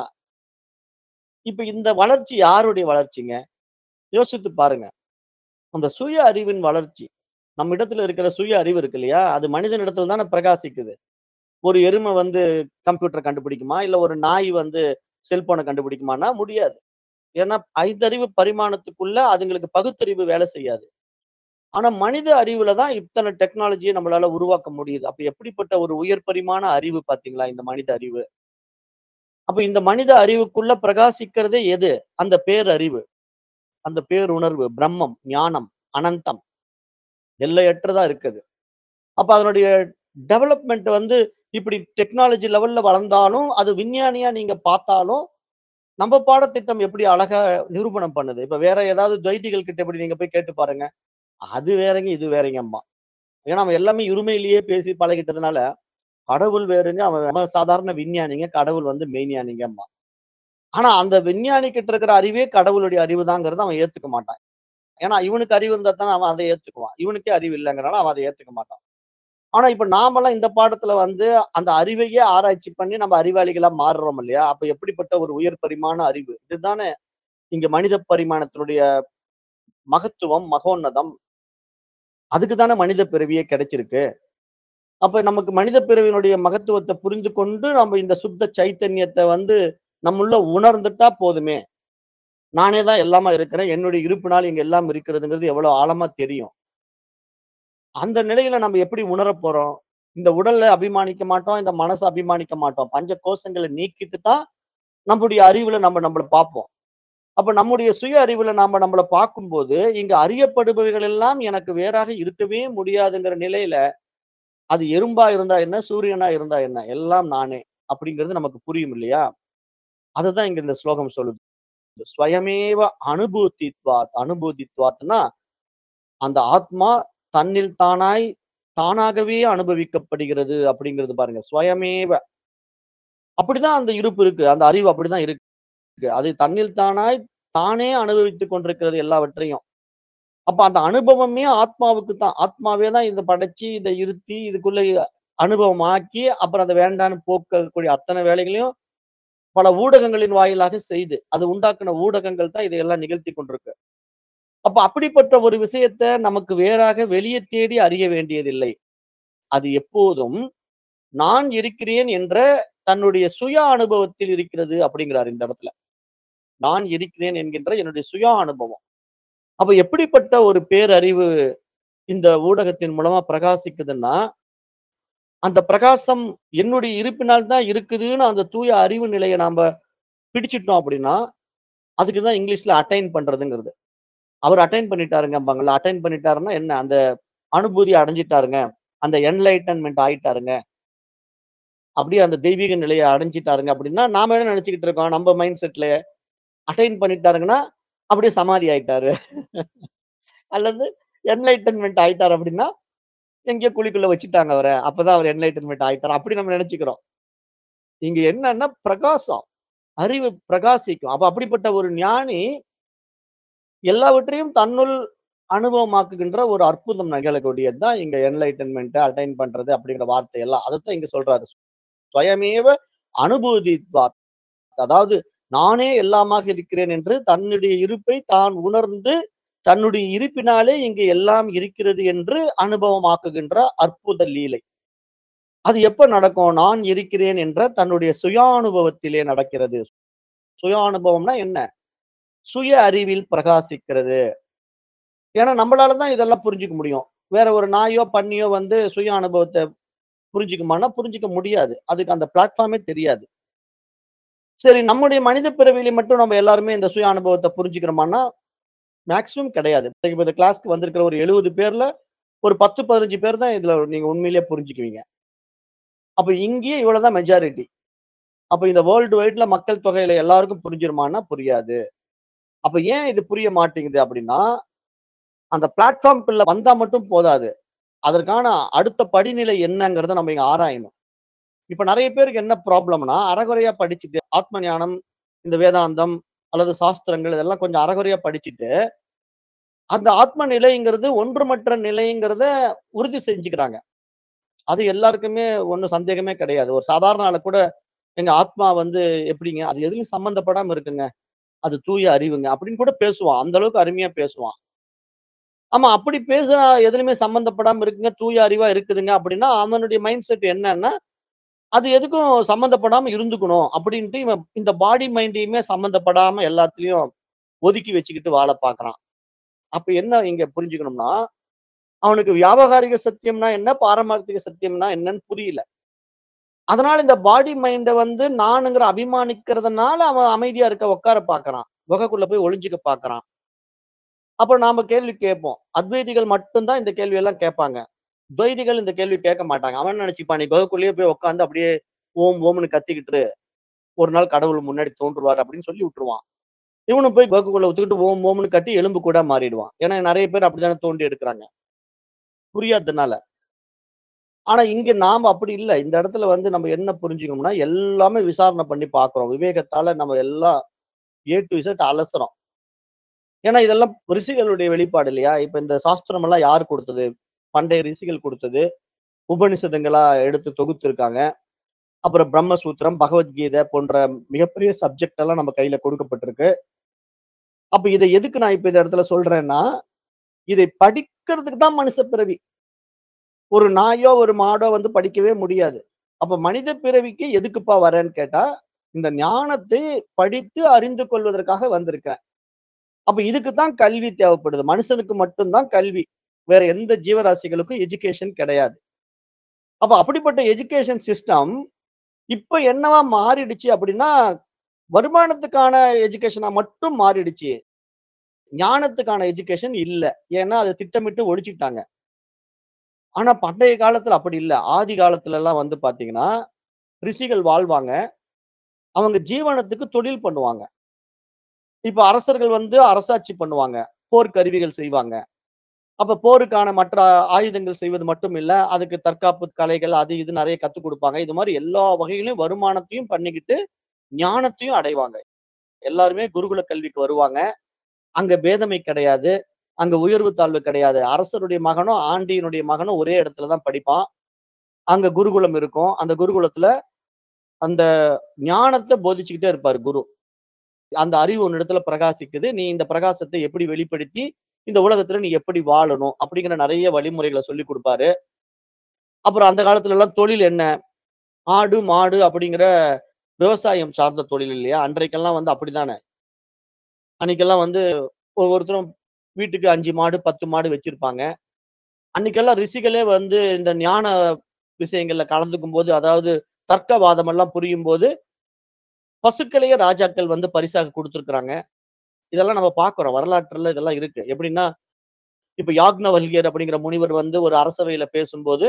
இப்ப இந்த வளர்ச்சி யாருடைய வளர்ச்சிங்க? யோசித்து பாருங்க. அந்த சுய அறிவின் வளர்ச்சி. நம்மிடத்துல இருக்கிற சுய அறிவு இருக்கு இல்லையா? அது மனிதனிடத்துல தானே பிரகாசிக்குது. ஒரு எருமை வந்து கம்ப்யூட்டர கண்டுபிடிக்குமா? இல்ல ஒரு நாய் வந்து செல்போன கண்டுபிடிக்குமான்னா முடியாது. ஏன்னா ஐந்தறிவு பரிமாணத்துக்குள்ள அதுங்களுக்கு பகுத்தறிவு வேலை செய்யாது. ஆனா மனித அறிவுல தான் இத்தன டெக்னாலஜிய நம்மளால உருவாக்க முடியுது. அப்ப எப்படிப்பட்ட ஒரு உயர் பரிமாண அறிவு பார்த்தீங்களா? இந்த மனித அறிவு. அப்ப இந்த மனித அறிவுக்குள்ள பிரகாசிக்கிறதே எது? அந்த பேரறிவு. அந்த பேருணர்வு, பிரம்மம், ஞானம், அனந்தம். எல்லையற்றதா இருக்குது. அப்ப அதனுடைய டெவலப்மென்ட் வந்து இப்படி டெக்னாலஜி லெவல்ல வளர்ந்தாலும், அது விஞ்ஞானியா நீங்க பார்த்தாலும், நம்ம பாடத்திட்டம் எப்படி அழகா நிரூபணம் பண்ணுது. இப்ப வேற ஏதாவது துவைதிகள் கிட்ட இப்படி நீங்க போய் கேட்டு பாருங்க. அது வேறங்க, இது வேறங்கம்பான். ஏன்னா அவன் எல்லாமே இருமையிலேயே பேசி பழகிட்டதுனால, கடவுள் வேறுங்க, அவன் அவன் சாதாரண விஞ்ஞானிங்க, கடவுள் வந்து மெய்ஞானிங்கம்பான். ஆனா அந்த விஞ்ஞானி கிட்ட இருக்கிற அறிவே கடவுளுடைய அறிவு தாங்கிறத அவன் ஏத்துக்க மாட்டான். ஏன்னா இவனுக்கு அறிவு இருந்தா தானே அவன் அத ஏத்துக்குவான். இவனுக்கே அறிவு இல்லங்கிறனால அவன் அத ஏத்துக்க மாட்டான். ஆனா இப்ப நாமெல்லாம் இந்த பாடத்துல வந்து அந்த அறிவையே ஆராய்ச்சி பண்ணி நம்ம அறிவாளிகளா மாறுறோம் இல்லையா? அப்ப எப்படிப்பட்ட ஒரு உயர் பரிமாண அறிவு. இதுதானே இங்க மனித பரிமாணத்தினுடைய மகத்துவம், மகோன்னதம். அதுக்கு தானே மனித பிறவியே கிடைச்சிருக்கு. அப்ப நமக்கு மனித பிறவியினுடைய மகத்துவத்த புரிந்து கொண்டு, நம்ம இந்த சுத்த சைத்தன்யத்த வந்து நம்முள்ள உணர்ந்துட்டா போதுமே. நானே தான் எல்லாமா இருக்கிறேன். என்னுடைய இருப்பினால் இங்க எல்லாம் இருக்கிறதுங்கிறது எவ்வளவு ஆழமா தெரியும். அந்த நிலையில நம்ம எப்படி உணரப் போறோம்? இந்த உடல்ல அபிமானிக்க மாட்டோம். இந்த மனச அபிமானிக்க மாட்டோம். பஞ்ச கோஷங்கள நீக்கிட்டு தான் நம்முடைய அறிவுல நம்ம நம்மள பார்ப்போம். அப்ப நம்முடைய சுய அறிவுல நாம நம்மள பார்க்கும்போது, இங்க அறியப்படுபவைகள் எல்லாம் எனக்கு வேறாக இருக்கவே முடியாதுங்கிற நிலையில, அது எறும்பா இருந்தா என்ன? சூரியனா இருந்தா என்ன? எல்லாம் நானே. அப்படிங்கிறது நமக்கு புரியும் இல்லையா? அததான் இங்க இந்த ஸ்லோகம் சொல்லுது. ஸ்வயமேவ அனுபூதித்வாத். அனுபூதித்வாத்னா, அந்த ஆத்மா தன்னில் தானாய், தானாகவே அனுபவிக்கப்படுகிறது அப்படிங்கிறது பாருங்க. ஸ்வயமேவ. அப்படிதான் அந்த இருப்பு இருக்கு. அந்த அறிவு அப்படிதான் இருக்கு. அது தன்னில் தானாய், தானே அனுபவித்துக் கொண்டிருக்கிறது எல்லாவற்றையும். அப்ப அந்த அனுபவமே ஆத்மாவுக்கு தான். ஆத்மாவே தான் இத படைச்சு, இத இருத்தி, இதுக்குள்ள அனுபவமாக்கி, அப்புறம் அத வேண்டான்னு போக்கக்கூடிய அத்தன வேலைகளையும் பல ஊடகங்களின் வாயிலாக செய்து, அது உண்டாக்குன ஊடகங்கள் தான் இதையெல்லாம் நிகழ்த்திக் கொண்டிருக்கு. அப்ப அப்படிப்பட்ட ஒரு விஷயத்த நமக்கு வேறாக வெளிய தேடி அறிய வேண்டியதில்லை. அது எப்போதும் நான் இருக்கிறேன் என்ற தன்னுடைய சுய அனுபவத்தில் இருக்கிறது அப்படிங்கிறாரு இந்த இடத்துல. நான் இருக்கிறேன் என்கின்ற என்னுடைய சுய அனுபவம். அப்ப எப்படிப்பட்ட ஒரு பேரறிவு இந்த ஊடகத்தின் மூலமா பிரகாசிக்குதுன்னா, அந்த பிரகாசம் என்னுடைய இருப்பினால் தான் இருக்குதுன்னு அந்த தூய அறிவு நிலைய நாம பிடிச்சுட்டோம் அப்படின்னா, அதுக்கு தான் இங்கிலீஷ்ல அட்டைன் பண்றதுங்கிறது. அவர் அட்டைன் பண்ணிட்டாருங்கம்பாங்கல்ல. அட்டைன் பண்ணிட்டாருன்னா என்ன? அந்த அனுபூதி அடைஞ்சிட்டாருங்க. அந்த என்லைட்டன்மென்ட் ஆயிட்டாருங்க. அப்படியே அந்த தெய்வீக நிலைய அடைஞ்சிட்டாருங்க அப்படின்னா, நாம என்ன நெனச்சுக்கிட்டு இருக்கோம்? நம்ம மைண்ட் செட்ல அட்டைன் பண்ணிட்டாருங்கன்னா, அப்படியே சமாதி ஆயிட்டாரு. அல்லது என்லைட்டன்மென்ட் ஆயிட்டாரு அப்படின்னா, எங்கேயோ குழிக்குள்ள வச்சுட்டாங்க அவர. அப்பதான் அவர் என்லைட்டன்மென்ட் ஆயிட்டாரு. அப்படி நம்ம நெனச்சுக்கிறோம். இங்க என்னன்னா பிரகாசம். அறிவு பிரகாசிக்கும். அப்ப அப்படிப்பட்ட ஒரு ஞானி எல்லாவற்றையும் தன்னுள் அனுபவமாக்குகின்ற ஒரு அற்புதம் நிகழக்கூடியது தான் இங்க என்லைட்டன்மென்ட் அட்டைன் பண்றது அப்படிங்கிற வார்த்தை எல்லாம். அதத்தான் இங்க சொல்றாரு. ஸ்வயமேவ அனுபூதித்வாத். அதாவது நானே எல்லாமாக இருக்கிறேன் என்று தன்னுடைய இருப்பை தான் உணர்ந்து, தன்னுடைய இருப்பினாலே இங்கு எல்லாம் இருக்கிறது என்று அனுபவமாக்குகின்ற அற்புத லீலை. அது எப்ப நடக்கும்? நான் இருக்கிறேன் என்ற தன்னுடைய சுயானுபவத்திலே நடக்கிறது. சுயானுபவம்னா என்ன? சுய அறிவில் பிரகாசிக்கிறது. ஏன்னா நம்மளால தான் இதெல்லாம் புரிஞ்சுக்க முடியும். வேற ஒரு நாயோ, பன்னியோ வந்து சுய அனுபவத்த புரிஞ்சுக்குமான்னா, புரிஞ்சுக்க முடியாது. அதுக்கு அந்த பிளாட்ஃபார்மே தெரியாது. சரி நம்முடைய மனித பிறவியில மட்டும் நம்ம எல்லாருமே இந்த சுய அனுபவத்த புரிஞ்சுக்கிறோமான்னா, மேக்ஸிமம் கிடையாது. இப்ப இந்த கிளாஸ்க்கு வந்திருக்கிற ஒரு 70 பேர்ல ஒரு 10, 15 பேர் தான் இதுல நீங்க உண்மையிலேயே புரிஞ்சுக்குவீங்க. அப்ப இங்கேயே இவ்வளவு தான் மெஜாரிட்டி. அப்ப இந்த வேர்ல்டு வைட்ல மக்கள் தொகையில எல்லாருக்கும் புரிஞ்சிருமான்னா புரியாது. அப்ப ஏன் இது புரிய மாட்டேங்குது அப்படின்னா, அந்த பிளாட்ஃபார்ம்க்குள்ள வந்தா மட்டும் போதாது. அதற்கான அடுத்த படிநிலை என்னங்கிறத நம்ம இங்க ஆராயணும். இப்ப நெறைய பேருக்கு என்ன ப்ராப்ளம்னா, அரைகுறையா படிச்சுட்டு ஆத்ம ஞானம், இந்த வேதாந்தம் அல்லது சாஸ்திரங்கள் இதெல்லாம் கொஞ்சம் அரைகுறையா படிச்சுட்டு, அந்த ஆத்ம நிலைங்கிறது ஒன்றுமற்ற நிலைங்கிறத உறுதி செஞ்சுக்கிறாங்க. அது எல்லாருக்குமே ஒண்ணும் சந்தேகமே கிடையாது. ஒரு சாதாரண ஆளு கூட, "எங்க ஆத்மா வந்து எப்படிங்க? அது எதுலயும் சம்மந்தப்படாம இருக்குங்க. அது தூய அறிவுங்க." அப்படின்னு கூட பேசுவான். அந்த அளவுக்கு அருமையா பேசுவான். ஆமா, அப்படி பேசுனா எதுலயுமே சம்மந்தப்படாம இருக்குங்க, தூய அறிவா இருக்குதுங்க அப்படின்னா, அவனுடைய மைண்ட் செட் என்னன்னா, அது எதுக்கும் சம்மந்தப்படாம இருந்துக்கணும் அப்படின்ட்டு இவன் இந்த பாடி மைண்டையுமே சம்மந்தப்படாம எல்லாத்துலயும் ஒதுக்கி வச்சுக்கிட்டு வாழ பார்க்குறான். அப்ப என்ன இங்க புரிஞ்சுக்கணும்னா, அவனுக்கு வியாவகாரிக சத்தியம்னா என்ன? பாரமார்த்திக சத்தியம்னா என்னன்னு புரியல. அதனால இந்த பாடி மைண்ட வந்து நானுங்கிற அபிமானிக்கிறதுனால அவன் அமைதியா இருக்க உட்கார பார்க்குறான். குகைக்குள்ள போய் ஒளிஞ்சுக்க பார்க்குறான். அப்ப நாம கேள்வி கேட்போம். அத்வைதிகள் மட்டும் தான் இந்த கேள்வி எல்லாம் கேட்பாங்க. துவைதிகள் இந்த கேள்வி கேட்க மாட்டாங்க. அவன் நினைச்சுப்பான், "நீ குகைக்குள்ளேயே போய் உட்கார்ந்து அப்படியே ஓம் ஓம்ன்னு கத்திக்கிட்டு இரு. ஒரு நாள் கடவுள் முன்னாடி தோன்றுவார்" அப்படின்னு சொல்லி விட்டுருவான். இவனும் போய் குகைக்குள்ள ஒத்துக்கிட்டு ஓம் ஓம்ன்னு கட்டி எலும்பு கூடா மாறிடுவான். ஏன்னா நெறைய பேர் அப்படித்தானே தோண்டி எடுக்குறாங்க. புரியாததுனால. ஆனா இங்க நாம அப்படி இல்ல. இந்த இடத்துல வந்து நம்ம என்ன புரிஞ்சுக்கணும்னா, எல்லாமே விசாரணை பண்ணி பார்க்கிறோம். விவேகத்தால நம்ம எல்லாம் ஏ டூ இசட் அலசுறோம். ஏன்னா இதெல்லாம் ரிஷிகளுடைய வெளிப்பாடு இல்லையா? இப்ப இந்த சாஸ்திரம் எல்லாம் யார் குடுத்தது? பண்டைய ரிஷிகள் குடுத்தது. உபநிஷதங்களா எடுத்து தொகுத்திருக்காங்க. அப்புறம் பிரம்மசூத்திரம், பகவத்கீதை போன்ற மிகப்பெரிய சப்ஜெக்ட் எல்லாம் நம்ம கையில கொடுக்கப்பட்டிருக்கு. அப்ப இத எதுக்கு நான் இப்ப இந்த இடத்துல சொல்றேன்னா, இதை படிக்கிறதுக்கு தான் மனுஷ பிறவி. ஒரு நாயோ, ஒரு மாடோ வந்து படிக்கவே முடியாது. அப்ப மனித பிறவிக்கு எதுக்குப்பா வரேன்னு கேட்டா, இந்த ஞானத்தை படித்து அறிந்து கொள்வதற்காக வந்திருக்கிறேன். அப்ப இதுக்கு தான் கல்வி தேவைப்படுது. மனுஷனுக்கு மட்டும் தான் கல்வி. வேற எந்த ஜீவராசிகளுக்கும் எஜுகேஷன் கிடையாது. அப்ப அப்படிப்பட்ட எஜுகேஷன் சிஸ்டம் இப்ப என்னவா மாறிடுச்சு அப்படின்னா, வருமானத்துக்கான எஜுகேஷனா மட்டும் மாறிடுச்சு. ஞானத்துக்கான எஜுகேஷன் இல்ல. ஏன்னா அத திட்டமிட்டு ஒழிச்சுட்டாங்க. ஆனா பண்டைய காலத்துல அப்படி இல்ல. ஆதி காலத்துலலாம் வந்து பார்த்தீங்கன்னா, ரிஷிகள் வாழ்வாங்க. அவங்க ஜீவனத்துக்கு தொழில் பண்ணுவாங்க. இப்ப அரசர்கள் வந்து அரசாட்சி பண்ணுவாங்க. போர் கருவிகள் செய்வாங்க. அப்ப போருக்கான மற்ற ஆயுதங்கள் செய்வது மட்டும் இல்ல, அதுக்கு தற்காப்பு கலைகள் அது இது நெறைய கத்துக் குடுப்பாங்க. இது மாரி எல்லா வகையிலும் வருமானத்தையும் பண்ணிக்கிட்டு, ஞானத்தையும் அடைவாங்க. எல்லாருமே குருகுல கல்விக்கு வருவாங்க. அங்க பேதமை கிடையாது. அங்க உயர்வு தாழ்வு கிடையாது. அரசருடைய மகனும், ஆண்டியினுடைய மகனும் ஒரே இடத்துல தான் படிப்பான். அங்க குருகுலம் இருக்கும். அந்த குருகுலத்துல அந்த ஞானத்த போதிச்சுக்கிட்டே இருப்பாரு குரு. அந்த அறிவு உன்னிடத்துல பிரகாசிக்குது. நீ இந்த பிரகாசத்தை எப்படி வெளிப்படுத்தி, இந்த உலகத்துல நீ எப்படி வாழணும்? அப்படிங்கிற நெறைய வழிமுறைகள சொல்லிக் குடுப்பாரு. அப்புறம் அந்த காலத்துல எல்லாம் தொழில் என்ன? ஆடு, மாடு அப்படிங்கிற விவசாயம் சார்ந்த தொழில் இல்லையா? அன்றைக்கெல்லாம் வந்து அப்படித்தானே. அன்னைக்கெல்லாம் வந்து ஒவ்வொருத்தரும் வீட்டுக்கு 5 மாடு, 10 மாடு வச்சிருப்பாங்க. அன்னைக்கெல்லாம் ரிஷிகளே வந்து இந்த ஞான விஷயங்கள்ல கலந்துக்கும்போது, அதாவது தர்க்கவாதம் எல்லாம் புரியும்போது, பசுக்களையே ராஜாக்கள் வந்து பரிசாக குடுத்திருக்கிறாங்க. இதெல்லாம் நம்ம பார்க்கிறோம். வரலாற்றுல இதெல்லாம் இருக்கு. எப்படின்னா, இப்ப யாக்ஞவல்கியர் அப்படிங்கிற முனிவர் வந்து ஒரு அரசவையில பேசும்போது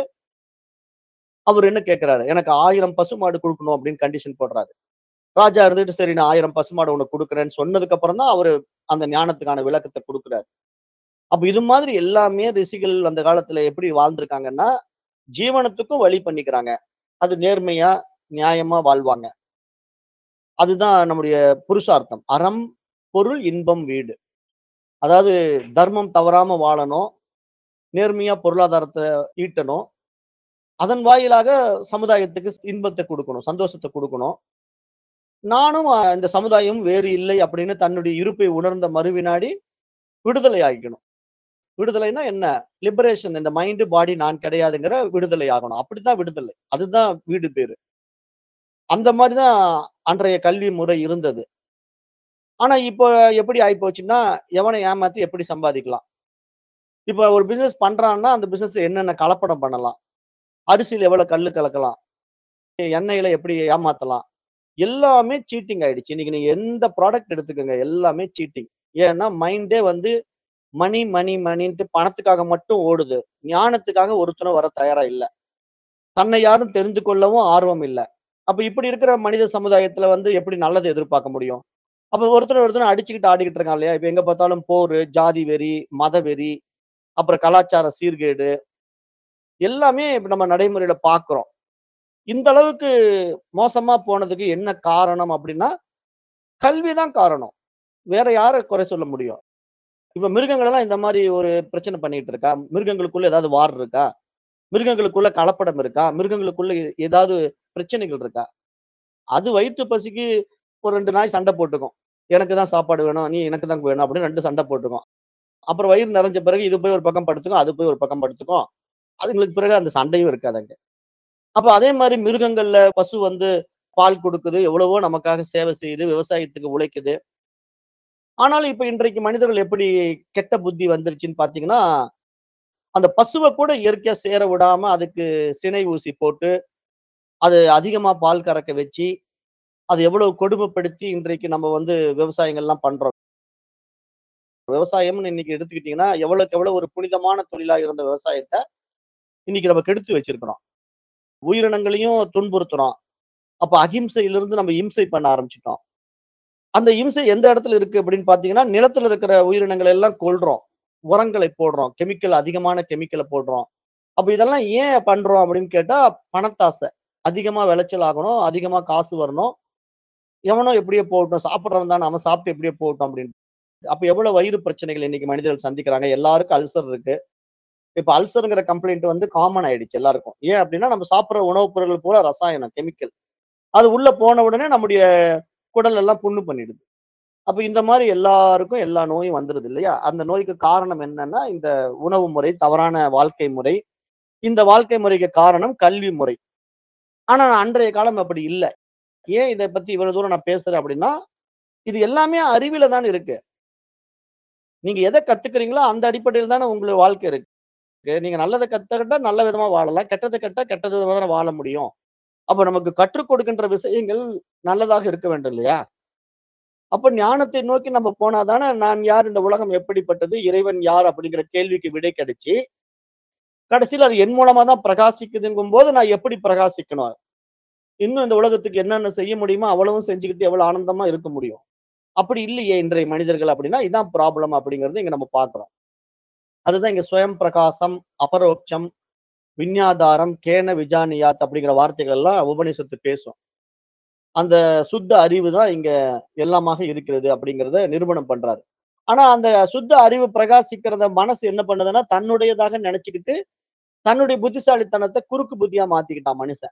அவரு என்ன கேட்கிறாரு, "எனக்கு 1000 பசுமாடு குடுக்கணும்" அப்படின்னு கண்டிஷன் போடுறாரு. ராஜா இருந்துட்டு, "சரி நான் 1000 பசுமாடு உனக்கு குடுக்குறேன்னு" சொன்னதுக்கு அப்புறம் தான் அவரு அந்த ஞானத்துக்கான விளக்கத்த குடுக்குறாரு. அப்ப இது மாதிரி எல்லாமே ரிஷிகள் அந்த காலத்துல எப்படி வாழ்ந்திருக்காங்கன்னா, ஜீவனத்துக்கும் வழி பண்ணிக்கிறாங்க. அது நேர்மையா, நியாயமா வாழ்வாங்க. அதுதான் நம்முடைய புருஷார்த்தம் அறம் பொருள் இன்பம் வீடு அதாவது தர்மம் தவறாம வாழணும் நேர்மையா பொருளாதாரத்தை ஈட்டணும் அதன் வாயிலாக சமுதாயத்துக்கு இன்பத்தை கொடுக்கணும் சந்தோஷத்தை கொடுக்கணும் நானும் அஹ், இந்த சமுதாயம் வேறு இல்லை அப்படின்னு தன்னுடைய இருப்பை உணர்ந்த மறுவினாடி விடுதலை ஆகிக்கணும் விடுதலைனா என்ன லிபரேஷன் இந்த மைண்டு பாடி நான் கிடையாதுங்கிற விடுதலை ஆகணும் அப்படித்தான் விடுதலை அதுதான் வீடு பேரு அந்த மாதிரிதான் அன்றைய கல்வி முறை இருந்தது ஆனா இப்போ எப்படி ஆகி போச்சுன்னா எவனை ஏமாத்தி எப்படி சம்பாதிக்கலாம் இப்ப ஒரு பிசினஸ் பண்றான்னா அந்த பிசினஸ்ல என்னென்ன கலப்படம் பண்ணலாம் அரிசியில் எவ்வளவு கல்லு கலக்கலாம் எண்ணெயில எப்படி ஏமாத்தலாம் எல்லாமே சீட்டிங் ஆயிடுச்சு இன்னைக்கு நீங்க எந்த ப்ராடக்ட் எடுத்துக்கோங்க எல்லாமே சீட்டிங் ஏன்னா மைண்டே வந்து மணி மணி மணின்ட்டு பணத்துக்காக மட்டும் ஓடுது ஞானத்துக்காக ஒருத்தனும் வர தயாரா இல்ல தன்னை யாரும் தெரிந்து கொள்ளவும் ஆர்வம் இல்ல அப்ப இப்படி இருக்கிற மனித சமுதாயத்துல வந்து எப்படி நல்லதை எதிர்பார்க்க முடியும் அப்ப ஒருத்தர் ஒருத்தர் அடிச்சுக்கிட்டு ஆடிக்கிட்டு இருக்கான் இல்லையா இப்ப எங்க பார்த்தாலும் போர் ஜாதி வெறி மத வெறி அப்புறம் கலாச்சார சீர்கேடு எல்லாமே இப்ப நம்ம நடைமுறையில பாக்குறோம் இந்த அளவுக்கு மோசமா போனதுக்கு என்ன காரணம் அப்படின்னா கல்விதான் காரணம் வேற யாரை குறை சொல்ல முடியும் இப்ப மிருகங்கள் எல்லாம் இந்த மாதிரி ஒரு பிரச்சனை பண்ணிட்டு இருக்கா மிருகங்களுக்குள்ள ஏதாவது வார் இருக்கா மிருகங்களுக்குள்ள கலப்படம் இருக்கா மிருகங்களுக்குள்ள ஏ- ஏதாவது பிரச்சனைகள் இருக்கா அது வயிற்று பசிக்கு ஒரு ரெண்டு நாய் சண்டை போட்டுக்கும் எனக்கு தான் சாப்பாடு வேணும் நீ எனக்கு தான் வேணும் அப்படின்னு ரெண்டு சண்டை போட்டுக்கும் அப்புறம் வயிறு நிறைஞ்ச பிறகு இது போய் ஒரு பக்கம் படுத்துக்கும் அது போய் ஒரு பக்கம் படுத்துக்கும் அதுங்களுக்கு பிறகு அந்த சண்டையும் இருக்காது அங்க அப்ப அதே மாதிரி மிருகங்கள்ல பசு வந்து பால் கொடுக்குது எவ்வளவோ நமக்காக சேவை செய்யுது விவசாயத்துக்கு உழைக்குது ஆனாலும் இப்ப இன்றைக்கு மனிதர்கள் எப்படி கெட்ட புத்தி வந்துருச்சுன்னு பாத்தீங்கன்னா அந்த பசுவை கூட இயற்கையா சேர விடாம அதுக்கு சினை ஊசி போட்டு அது அதிகமா பால் கறக்க வச்சு அது எவ்வளவு கொடுமைப்படுத்தி இன்றைக்கு நம்ம வந்து விவசாயங்கள்லாம் பண்றோம் விவசாயம்னு இன்னைக்கு எடுத்துக்கிட்டீங்கன்னா எவ்வளவுக்கு எவ்வளவு ஒரு புனிதமான தொழிலா இருந்த விவசாயத்தை இன்னைக்கு நம்ம கெடுத்து வச்சிருக்கிறோம் உயிரினங்களையும் துன்புறுத்துறோம் அப்ப அகிம்சையிலிருந்து நம்ம இம்சை பண்ண ஆரம்பிச்சிட்டோம் அந்த இம்சை எந்த இடத்துல இருக்கு அப்படின்னு பாத்தீங்கன்னா நிலத்துல இருக்கிற உயிரினங்களை எல்லாம் கொல்றோம் உரங்களை போடுறோம் கெமிக்கல் அதிகமான கெமிக்கலை போடுறோம் அப்ப இதெல்லாம் ஏன் பண்றோம் அப்படின்னு கேட்டா பணத்தாசை அதிகமா விளைச்சல் ஆகணும் அதிகமா காசு வரணும் எவனோ எப்படியோ போகட்டும் சாப்பிட்றவன் தான் அவன் சாப்பிட்டு எப்படியோ போகட்டும் அப்படின்னு அப்ப எவ்வளவு வயிறு பிரச்சனைகள் இன்னைக்கு மனிதர்கள் சந்திக்கிறாங்க எல்லாருக்கும் அல்சர் இருக்கு இப்ப அல்சருங்கிற கம்ப்ளைண்ட் வந்து காமன் ஆயிடுச்சு எல்லாருக்கும் ஏன் அப்படின்னா நம்ம சாப்பிடுற உணவுப் பொருட்கள் பூரா ரசாயனம் கெமிக்கல் அது உள்ள போன உடனே நம்முடைய குடல் எல்லாம் புண்ணு பண்ணிடுது அப்ப இந்த மாதிரி எல்லாருக்கும் எல்லா நோயும் வந்துருது இல்லையா அந்த நோய்க்கு காரணம் என்னன்னா இந்த உணவு முறை தவறான வாழ்க்கை முறை இந்த வாழ்க்கை முறைக்கு காரணம் கல்வி முறை ஆனா அன்றைய காலம் அப்படி இல்லை ஏன் இதை பத்தி இவ்வளவு தூரம் நான் பேசுறேன் அப்படின்னா இது எல்லாமே அறிவில தான் இருக்கு நீங்க எதை கத்துக்கிறீங்களோ அந்த அடிப்படையில் தானே உங்களுக்கு வாழ்க்கை இருக்கு நீங்க நல்லதை கத்துக்கிட்டா நல்ல விதமா வாழலாம் கெட்டதை கட்டா கெட்டது விதமா தானே வாழ முடியும் அப்ப நமக்கு கற்றுக் கொடுக்கின்ற விஷயங்கள் நல்லதாக இருக்க வேண்டும் இல்லையா அப்ப ஞானத்தை நோக்கி நம்ம போனாதானே நான் யார் இந்த உலகம் எப்படிப்பட்டது இறைவன் யார் அப்படிங்கிற கேள்விக்கு விடை கிடைச்சு கடைசியில் அது என் மூலமா தான் பிரகாசிக்குதுங்கும் போது நான் எப்படி பிரகாசிக்கணும் இன்னும் இந்த உலகத்துக்கு என்னென்ன செய்ய முடியுமோ அவ்வளவும் செஞ்சுக்கிட்டு எவ்வளவு ஆனந்தமா இருக்க முடியும் அப்படி இல்லையே இன்றைய மனிதர்கள் அப்படின்னா இதான் ப்ராப்ளம் அப்படிங்கறது இங்க நம்ம பார்க்கிறோம் அதுதான் இங்க சுயம் பிரகாசம் அபரோக்ஷம் விஞ்ஞாதாரம் கேன விஜானியாத் அப்படிங்கிற வார்த்தைகள் எல்லாம் உபனிஷத்து பேசும் அந்த சுத்த அறிவு தான் இங்க எல்லாமாக இருக்கிறது அப்படிங்கிறத நிரூபணம் பண்றாரு ஆனா அந்த சுத்த அறிவு பிரகாசிக்கிறத மனசு என்ன பண்ணுதுன்னா தன்னுடையதாக நினைச்சுக்கிட்டு தன்னுடைய புத்திசாலித்தனத்தை குறுக்கு புத்தியா மாத்திக்கிட்டான் மனுஷன்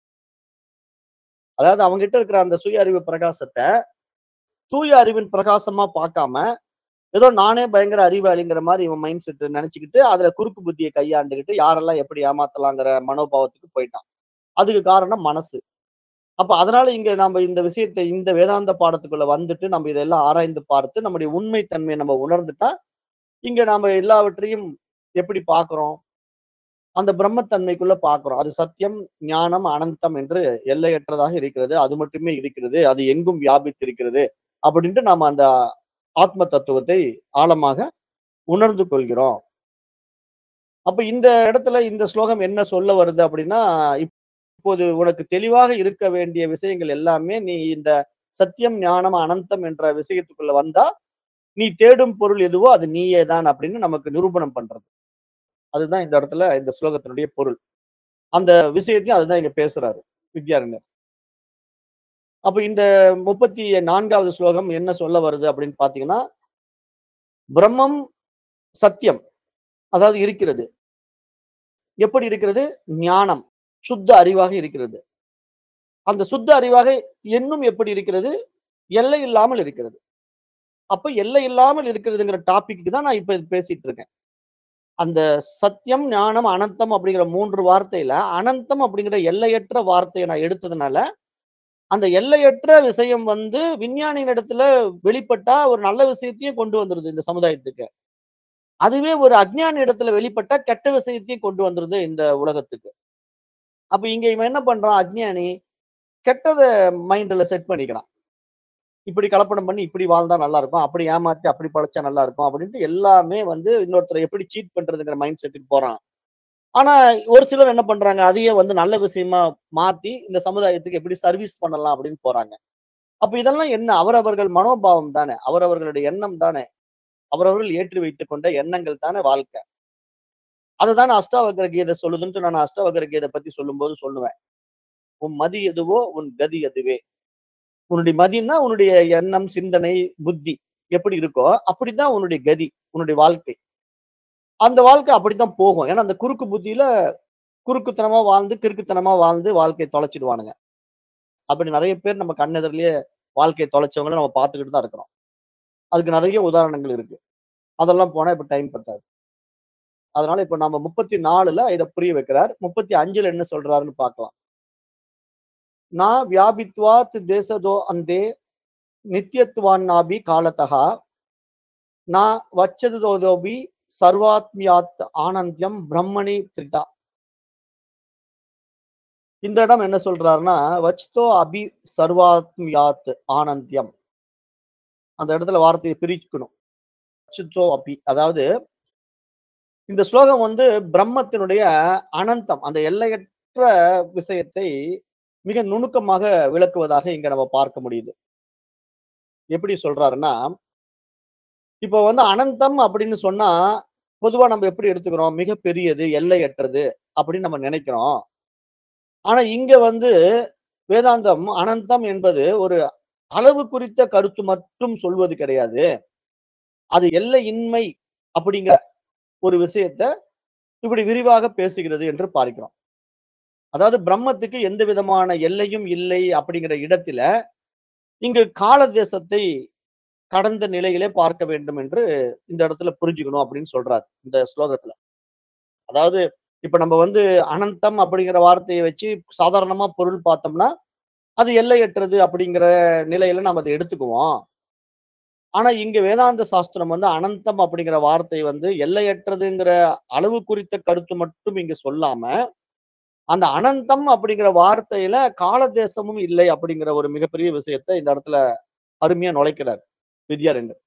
அதாவது அவங்க கிட்ட இருக்கிற அந்த சுய அறிவு பிரகாசத்தை தூய அறிவின் பிரகாசமா பார்க்காம ஏதோ நானே பயங்கர அறிவாளிங்கிற மாதிரி இவன் மைண்ட் செட் நினைச்சுக்கிட்டு அதுல குறுக்கு புத்தியை கையாண்டுகிட்டு யாரெல்லாம் எப்படி ஏமாத்தலாங்கிற மனோபாவத்துக்கு போயிட்டான் அதுக்கு காரணம் மனசு அப்ப அதனால இங்க நம்ம இந்த விஷயத்தை இந்த வேதாந்த பாடத்துக்குள்ள வந்துட்டு நம்ம இதெல்லாம் ஆராய்ந்து பார்த்து நம்முடைய உண்மை தன்மையை நம்ம உணர்ந்துட்டா இங்க நாம எல்லாவற்றையும் எப்படி பார்க்கிறோம் அந்த பிரம்மத்தன்மைக்குள்ள பார்க்கிறோம் அது சத்தியம் ஞானம் அனந்தம் என்று எல்லையற்றதாக இருக்கிறது அது மட்டுமே இருக்கிறது அது எங்கும் வியாபித்திருக்கிறது அப்படின்ட்டு நாம அந்த ஆத்ம தத்துவத்தை ஆழமாக உணர்ந்து கொள்கிறோம் அப்ப இந்த இடத்துல இந்த ஸ்லோகம் என்ன சொல்ல வருது அப்படின்னா இப்போது உனக்கு தெளிவாக இருக்க வேண்டிய விஷயங்கள் எல்லாமே நீ இந்த சத்தியம் ஞானம் அனந்தம் என்ற விஷயத்துக்குள்ள வந்தா நீ தேடும் பொருள் எதுவோ அது நீயே தான் அப்படின்னு நமக்கு நிரூபணம் பண்றது அதுதான் இந்த இடத்துல இந்த ஸ்லோகத்தினுடைய பொருள் அந்த விஷயத்தையும் அதுதான் இங்க பேசுறாரு வித்யாரண்யர் அப்ப இந்த 34வது ஸ்லோகம் என்ன சொல்ல வருது அப்படின்னு பார்த்தீங்கன்னா, பிரம்மம் சத்தியம். அதாவது இருக்கிறது. எப்படி இருக்கிறது? ஞானம். சுத்த அறிவாக இருக்கிறது. அந்த சுத்த அறிவாக எண்ணும் எப்படி இருக்கிறது? எல்லை இல்லாமல் இருக்கிறது. அப்ப எல்லை இல்லாமல் இருக்கிறதுங்கிற டாபிக்கு தான் நான் இப்ப பேசிட்டு இருக்கேன். அந்த சத்தியம், ஞானம், அனந்தம் அப்படிங்கிற 3 வார்த்தையில, அனந்தம் அப்படிங்கிற எல்லையற்ற வார்த்தைய நான் எடுத்ததுனால, அந்த எல்லையற்ற விஷயம் வந்து விஞ்ஞானியின் இடத்துல வெளிப்பட்டா ஒரு நல்ல விஷயத்தையும் கொண்டு வந்துருது இந்த சமுதாயத்துக்கு. அதுவே ஒரு அஞ்ஞானி இடத்துல வெளிப்பட்டா கெட்ட விஷயத்தையும் கொண்டு வந்துருது இந்த உலகத்துக்கு. அப்ப இங்க இவன் என்ன பண்றான் அஞ்ஞானி, கெட்டத மைண்ட்ல செட் பண்ணிக்கிறான். இப்படி கலப்படம் பண்ணி இப்படி வாழ்ந்தா நல்லா இருக்கும். அப்படி ஏமாத்தி அப்படி பொழச்சா நல்லா இருக்கும். அப்படின்ட்டு எல்லாமே வந்து இன்னொருத்தர எப்படி சீட் பண்றதுங்கிற மைண்ட் செட்டுக்கு போறான். ஆனா ஒரு சிலர் என்ன பண்றாங்க, அதையே வந்து நல்ல விஷயமா மாத்தி இந்த சமுதாயத்துக்கு எப்படி சர்வீஸ் பண்ணலாம் அப்படின்னு போறாங்க. அப்ப இதெல்லாம் என்ன? அவரவர்கள் மனோபாவம் தானே. அவரவர்களுடைய எண்ணம் தானே. அவரவர்கள் ஏற்றி வைத்துக் கொண்ட எண்ணங்கள் தானே வாழ்க்கை. அததானே அஷ்டாவக்ர கீதை சொல்லுதுன்ட்டு நான் அஷ்டாவக்ர கீதை பத்தி சொல்லும்போது சொல்லுவேன். உன் மதி எதுவோ உன் கதி அதுவே. உன்னுடைய மதின்னா உன்னுடைய எண்ணம், சிந்தனை, புத்தி எப்படி இருக்கோ, அப்படித்தான் உன்னுடைய கதி, உன்னுடைய வாழ்க்கை. அந்த வாழ்க்கை அப்படித்தான் போகும். ஏன்னா அந்த குறுக்கு புத்தியில குறுக்குத்தனமா வாழ்ந்து, கிறுக்குத்தனமா வாழ்ந்து வாழ்க்கைய தொலைச்சிடுவானுங்க. அப்படி நெறைய பேர் நம்ம கண்ணெதிரிலேயே வாழ்க்கைய தொலைச்சவங்கள நம்ம பார்த்துக்கிட்டு தான் இருக்கிறோம். அதுக்கு நெறைய உதாரணங்கள் இருக்கு. அதெல்லாம் போனா இப்ப டைம் பத்தாது. அதனால இப்ப நம்ம 34ல இத புரிய வைக்கிறார். 35ல என்ன சொல்றாருன்னு பார்க்கலாம். நா வியாபித்வாத் தேசதோ அந்தே நித்யத்வான்னாபி காலதः ந வச்சதோதோபி சர்வாத்மியாத் ஆனந்தியம் பிரம்மணி த்ரிதா. இந்த இடம் என்ன சொல்றாருன்னா, வச்தோ அபி சர்வாத்மியாத் ஆனந்தியம். அந்த இடத்துல வார்த்தைய பிரிக்கணும். வச்சுத்தோ அபி அதாவது இந்த ஸ்லோகம் வந்து பிரம்மத்தினுடைய அனந்தம், அந்த எல்லையற்ற விஷயத்தை மிக நுணுக்கமாக விளக்குவதாக இங்க நம்ம பார்க்க முடியுது. எப்படி சொல்றாருன்னா, இப்போ வந்து அனந்தம் அப்படின்னு சொன்னா, பொதுவா நம்ம எப்படி எடுத்துக்கிறோம்? மிக பெரியது, எல்லையற்றது அப்படின்னு நம்ம நினைக்கிறோம். ஆனா இங்க வந்து வேதாந்தம் அனந்தம் என்பது ஒரு அளவு குறித்த கருத்து மட்டும் சொல்வது கிடையாது. அது எல்லையின்மை அப்படிங்கிற ஒரு விஷயத்த இப்படி விரிவாக பேசுகிறது என்று பார்க்கிறோம். அதாவது பிரம்மத்துக்கு எந்த விதமான எல்லையும் இல்லை அப்படிங்கிற இடத்தில, இங்கு கால தேசத்தை கடந்த நிலையிலே பார்க்க வேண்டும் என்று இந்த இடத்துல புரிஞ்சுக்கணும் அப்படின்னு சொல்றார். இந்த ஸ்லோகத்துல. அதாவது இப்ப நம்ம வந்து அனந்தம் அப்படிங்கிற வார்த்தைய வச்சு சாதாரணமா பொருள் பார்த்தோம்னா, அது எல்லையற்றது அப்படிங்கிற நிலையில நாம அத எடுத்துக்குவோம். ஆனா இங்க வேதாந்த சாஸ்திரம் வந்து அனந்தம் அப்படிங்கிற வார்த்தை வந்து எல்லையற்றதுங்கிற அளவு குறித்த கருத்து மட்டும் இங்க சொல்லாம, அந்த அனந்தம் அப்படிங்கிற வார்த்தையில கால தேசமும் இல்லை அப்படிங்கிற ஒரு மிகப்பெரிய விஷயத்த இந்த இடத்துல அருமையா நுழைக்கிறார் வித்யாரண்யர்.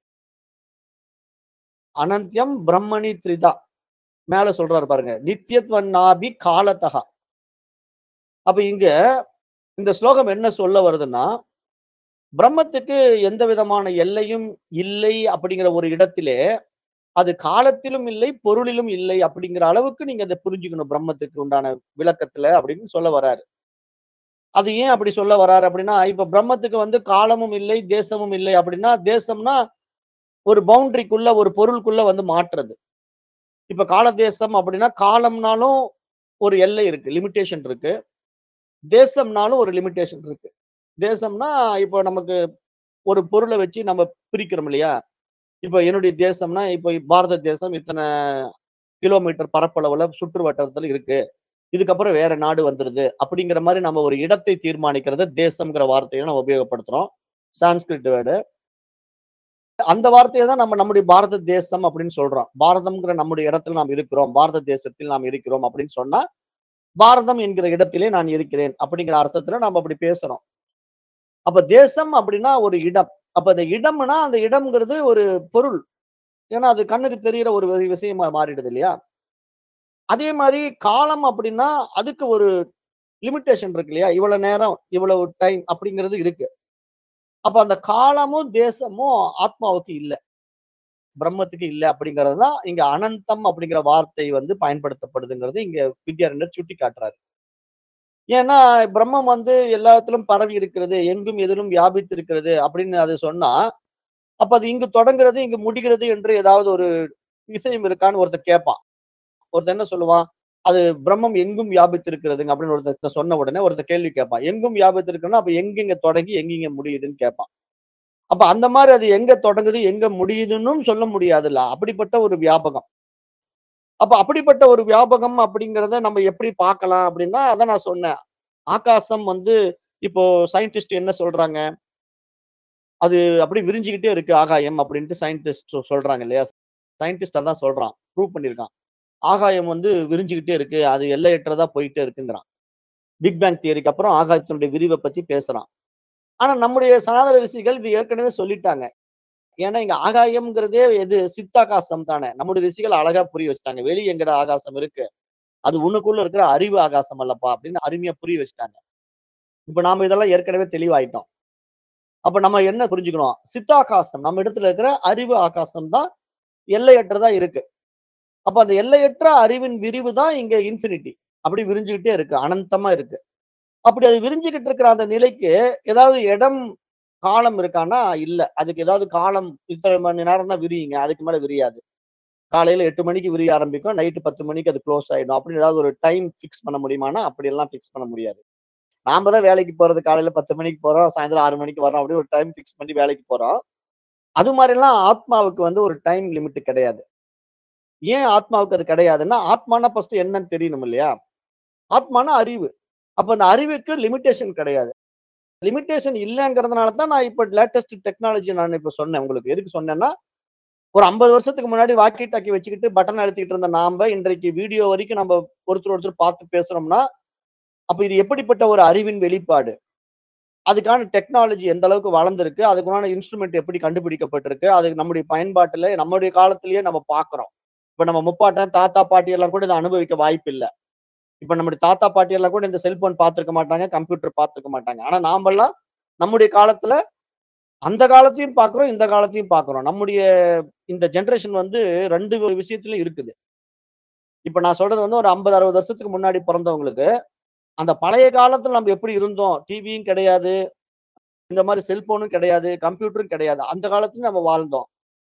அனந்த்யம் பிரம்மணி த்ரிதா. மேல சொல்றாரு பாருங்க. நித்யத்வன்னாபி காலதः. அப்ப இங்க இந்த ஸ்லோகம் என்ன சொல்ல வருதுன்னா, பிரம்மத்துக்கு எந்த விதமான எல்லையும் இல்லை அப்படிங்கிற ஒரு இடத்திலே, அது காலத்திலும் இல்லை, பொருளிலும் இல்லை அப்படிங்கிற அளவுக்கு நீங்க அத புரிஞ்சுக்கணும் பிரம்மத்துக்கு உண்டான விளக்கத்துல அப்படின்னு சொல்ல வராரு. அது ஏன் அப்படி சொல்ல வராரு அப்படின்னா, இப்ப பிரம்மத்துக்கு வந்து காலமும் இல்லை, தேசமும் இல்லை அப்படின்னா, தேசம்னா ஒரு பவுண்டரிக்குள்ள ஒரு பொருளுக்குள்ள வந்து மாற்றுறது. இப்ப கால தேசம் அப்படின்னா, காலம்னாலும் ஒரு எல்லை இருக்கு. லிமிட்டேஷன் இருக்கு. தேசம்னாலும் ஒரு லிமிட்டேஷன் இருக்கு. தேசம்னா இப்போ நமக்கு ஒரு பொருள வச்சு நம்ம பிரிக்கிறோம் இல்லையா? இப்ப என்னுடைய தேசம்னா, இப்ப பாரத தேசம் இத்தன கிலோமீட்டர் பரப்பளவுல சுற்று வட்டாரத்துல இருக்கு. இதுக்கப்புறம் வேற நாடு வந்துருது. அப்படிங்கிற மாரி நம்ம ஒரு இடத்தை தீர்மானிக்கிறது தேசம்ங்கிற வார்த்தைய நம்ம உபயோகப்படுத்துறோம். சான்ஸ்கிரிட் வேர்டு. அந்த வார்த்தைய தான் நம்ம நம்முடைய பாரத தேசம் அப்படின்னு சொல்றோம். பாரதம்ங்கிற நம்முடைய இடத்துல நாம் இருக்கிறோம். பாரத தேசத்தில் நாம் இருக்கிறோம் அப்படின்னு சொன்னா, பாரதம் என்கிற இடத்திலே நான் இருக்கிறேன் அப்படிங்கிற அர்த்தத்துல நம்ம அப்படி பேசுறோம். அப்ப தேசம் அப்படின்னா ஒரு இடம். அப்ப அந்த இடம்னா, அந்த இடம்ங்கிறது ஒரு பொருள். ஏன்னா அது கண்ணுக்கு தெரியிற ஒரு வி விஷயமா மாறிடுது இல்லையா? அதே மாரி காலம் அப்படின்னா, அதுக்கு ஒரு லிமிட்டேஷன் இருக்கு இல்லையா? இவ்வளவு நேரம், இவ்வளவு டைம் அப்படிங்கிறது இருக்கு. அப்ப அந்த காலமும், தேசமும் ஆத்மாவுக்கு இல்ல. பிரம்மத்துக்கு இல்ல அப்படிங்கிறது தான் இங்க அனந்தம் அப்படிங்கிற வார்த்தை வந்து பயன்படுத்தப்படுதுங்கிறது இங்க வித்யாரண்யர் சுட்டிக்காட்டுறாரு. ஏன்னா பிரம்மம் வந்து எல்லாத்திலும் பரவி இருக்கிறது எங்கும் எதிலும் வியாபித்து இருக்கிறது அப்படின்னு அது சொன்னா அப்ப அது இங்கு தொடங்குறது இங்கு முடிகிறது என்று ஏதாவது ஒரு விஷயம் இருக்கான்னு ஒருத்தர் கேட்பான் ஒருத்தர் என்ன சொல்லுவான் அது பிரம்மம் எங்கும் வியாபித்து இருக்கிறதுங்க அப்படின்னு ஒருத்தர் சொன்ன உடனே ஒருத்தர் கேள்வி கேட்பான் எங்கும் வியாபித்து இருக்குன்னா அப்ப எங்கெங்க தொடங்கி எங்கெங்க முடியுதுன்னு கேட்பான் அப்ப அந்த மாதிரி அது எங்க தொடங்குது எங்க முடியுதுன்னும் சொல்ல முடியாதுல்ல அப்படிப்பட்ட ஒரு வியாபகம் அப்ப அப்படிப்பட்ட ஒரு வியாபகம் அப்படிங்கிறத நம்ம எப்படி பார்க்கலாம் அப்படின்னா அதான் நான் சொன்னேன் ஆகாசம் வந்து இப்போ சயின்டிஸ்ட் என்ன சொல்றாங்க அது அப்படி விரிஞ்சுக்கிட்டே இருக்கு ஆகாயம் அப்படின்ட்டு சயின்டிஸ்ட் சொல்றாங்க இல்லையா சயின்டிஸ்ட் அதான் சொல்றான் ப்ரூவ் பண்ணியிருக்கான் ஆகாயம் வந்து விரிஞ்சுக்கிட்டே இருக்கு அது எல்லையற்றதா போயிட்டே இருக்குங்கிறான் பிக் பேங் தியரிக்கு அப்புறம் ஆகாயத்தினுடைய விரிவை பத்தி பேசுறான் ஆனா நம்முடைய சனாதன ரிஷிகள் இது ஏற்கனவே சொல்லிட்டாங்க ஏன்னா இங்க ஆகாயம்ங்கிறதே எது சித்தாகாசம் தானே நம்முடைய ரிஷிகள் அழகா புரிய வச்சுட்டாங்க வெளியே எங்கட ஆகாசம் இருக்கு அது உனக்குள்ள இருக்கிற அறிவு ஆகாசம் அல்லப்பா அப்படின்னு அருமையா புரிய வச்சுட்டாங்க இப்ப நாம இதெல்லாம் ஏற்கனவே தெளிவாயிட்டோம் அப்ப நம்ம என்ன புரிஞ்சுக்கணும் சித்தாகாசம் நம்ம இடத்துல இருக்கிற அறிவு ஆகாசம் தான் எல்லையற்றதா இருக்கு அப்ப அந்த எல்லையற்ற அறிவின் விரிவு தான் இங்க இன்ஃபினிட்டி அப்படி விரிஞ்சுக்கிட்டே இருக்கு அனந்தமா இருக்கு அப்படி அது விரிஞ்சுக்கிட்டு இருக்கிற அந்த நிலைக்கு ஏதாவது இடம் காலம் இருக்கான்னா இல்ல அதுக்கு ஏதாவது காலம் இத்தனை மணி நேரம் தான் விரியுங்க அதுக்கு மேல விரியாது காலையில எட்டு மணிக்கு விரிய ஆரம்பிக்கும் நைட்டு பத்து மணிக்கு அது க்ளோஸ் ஆயிடும் அப்படின்னு ஏதாவது ஒரு டைம் ஃபிக்ஸ் பண்ண முடியுமானா அப்படி எல்லாம் ஃபிக்ஸ் பண்ண முடியாது நாம தான் வேலைக்கு போறது காலையில பத்து மணிக்கு போறோம் சாயந்தரம் ஆறு மணிக்கு வரோம் அப்படி ஒரு டைம் ஃபிக்ஸ் பண்ணி வேலைக்கு போறோம் அது மாதிரிலாம் ஆத்மாவுக்கு வந்து ஒரு டைம் லிமிட் கிடையாது ஏன் ஆத்மாவுக்கு அது கிடையாதுன்னா ஆத்மானா ஃபர்ஸ்ட் என்னன்னு தெரியணும் இல்லையா ஆத்மானா அறிவு அப்ப அந்த அறிவுக்கு லிமிட்டேஷன் கிடையாது லிமிட்டேஷன் இல்லைங்கிறதுனால தான் நான் இப்போ லேட்டஸ்ட் டெக்னாலஜி நான் இப்போ சொன்னேன் உங்களுக்கு எதுக்கு சொன்னேன்னா ஒரு ஐம்பது வருஷத்துக்கு முன்னாடி வாக்கி டாக்கி வச்சுக்கிட்டு பட்டன் அழுத்திக்கிட்டு இருந்த நாம இன்றைக்கு வீடியோ வரைக்கும் நம்ம ஒருத்தர் ஒருத்தர் பார்த்து பேசுறோம்னா அப்ப இது எப்படிப்பட்ட ஒரு அறிவின் வெளிப்பாடு அதுக்கான டெக்னாலஜி எந்த அளவுக்கு வளர்ந்துருக்கு அதுக்கான இன்ஸ்ட்ருமெண்ட் எப்படி கண்டுபிடிக்கப்பட்டிருக்கு அது நம்முடைய பயன்பாட்டுல நம்முடைய காலத்திலேயே நம்ம பார்க்கிறோம் இப்ப நம்ம முப்பாட்டன் தாத்தா பாட்டி எல்லாம் கூட இதை அனுபவிக்க வாய்ப்பு இல்லை இப்ப நம்முடைய தாத்தா பாட்டி எல்லாம் கூட இந்த செல்போன் பார்த்திருக்க மாட்டாங்க கம்ப்யூட்டர் பார்த்திருக்க மாட்டாங்க ஆனா நாமெல்லாம் நம்முடைய காலத்துல அந்த காலத்தையும் பார்க்கிறோம் இந்த காலத்தையும் பார்க்கிறோம் நம்முடைய இந்த ஜெனரேஷன் வந்து ரெண்டு விஷயத்திலும் இருக்குது இப்ப நான் சொல்றது வந்து ஒரு ஐம்பது அறுபது வருஷத்துக்கு முன்னாடி பிறந்தவங்களுக்கு அந்த பழைய காலத்துல நம்ம எப்படி இருந்தோம் டிவியும் கிடையாது இந்த மாதிரி செல்போனும் கிடையாது கம்ப்யூட்டரும் கிடையாது அந்த காலத்துல நம்ம வாழ்ந்தோம்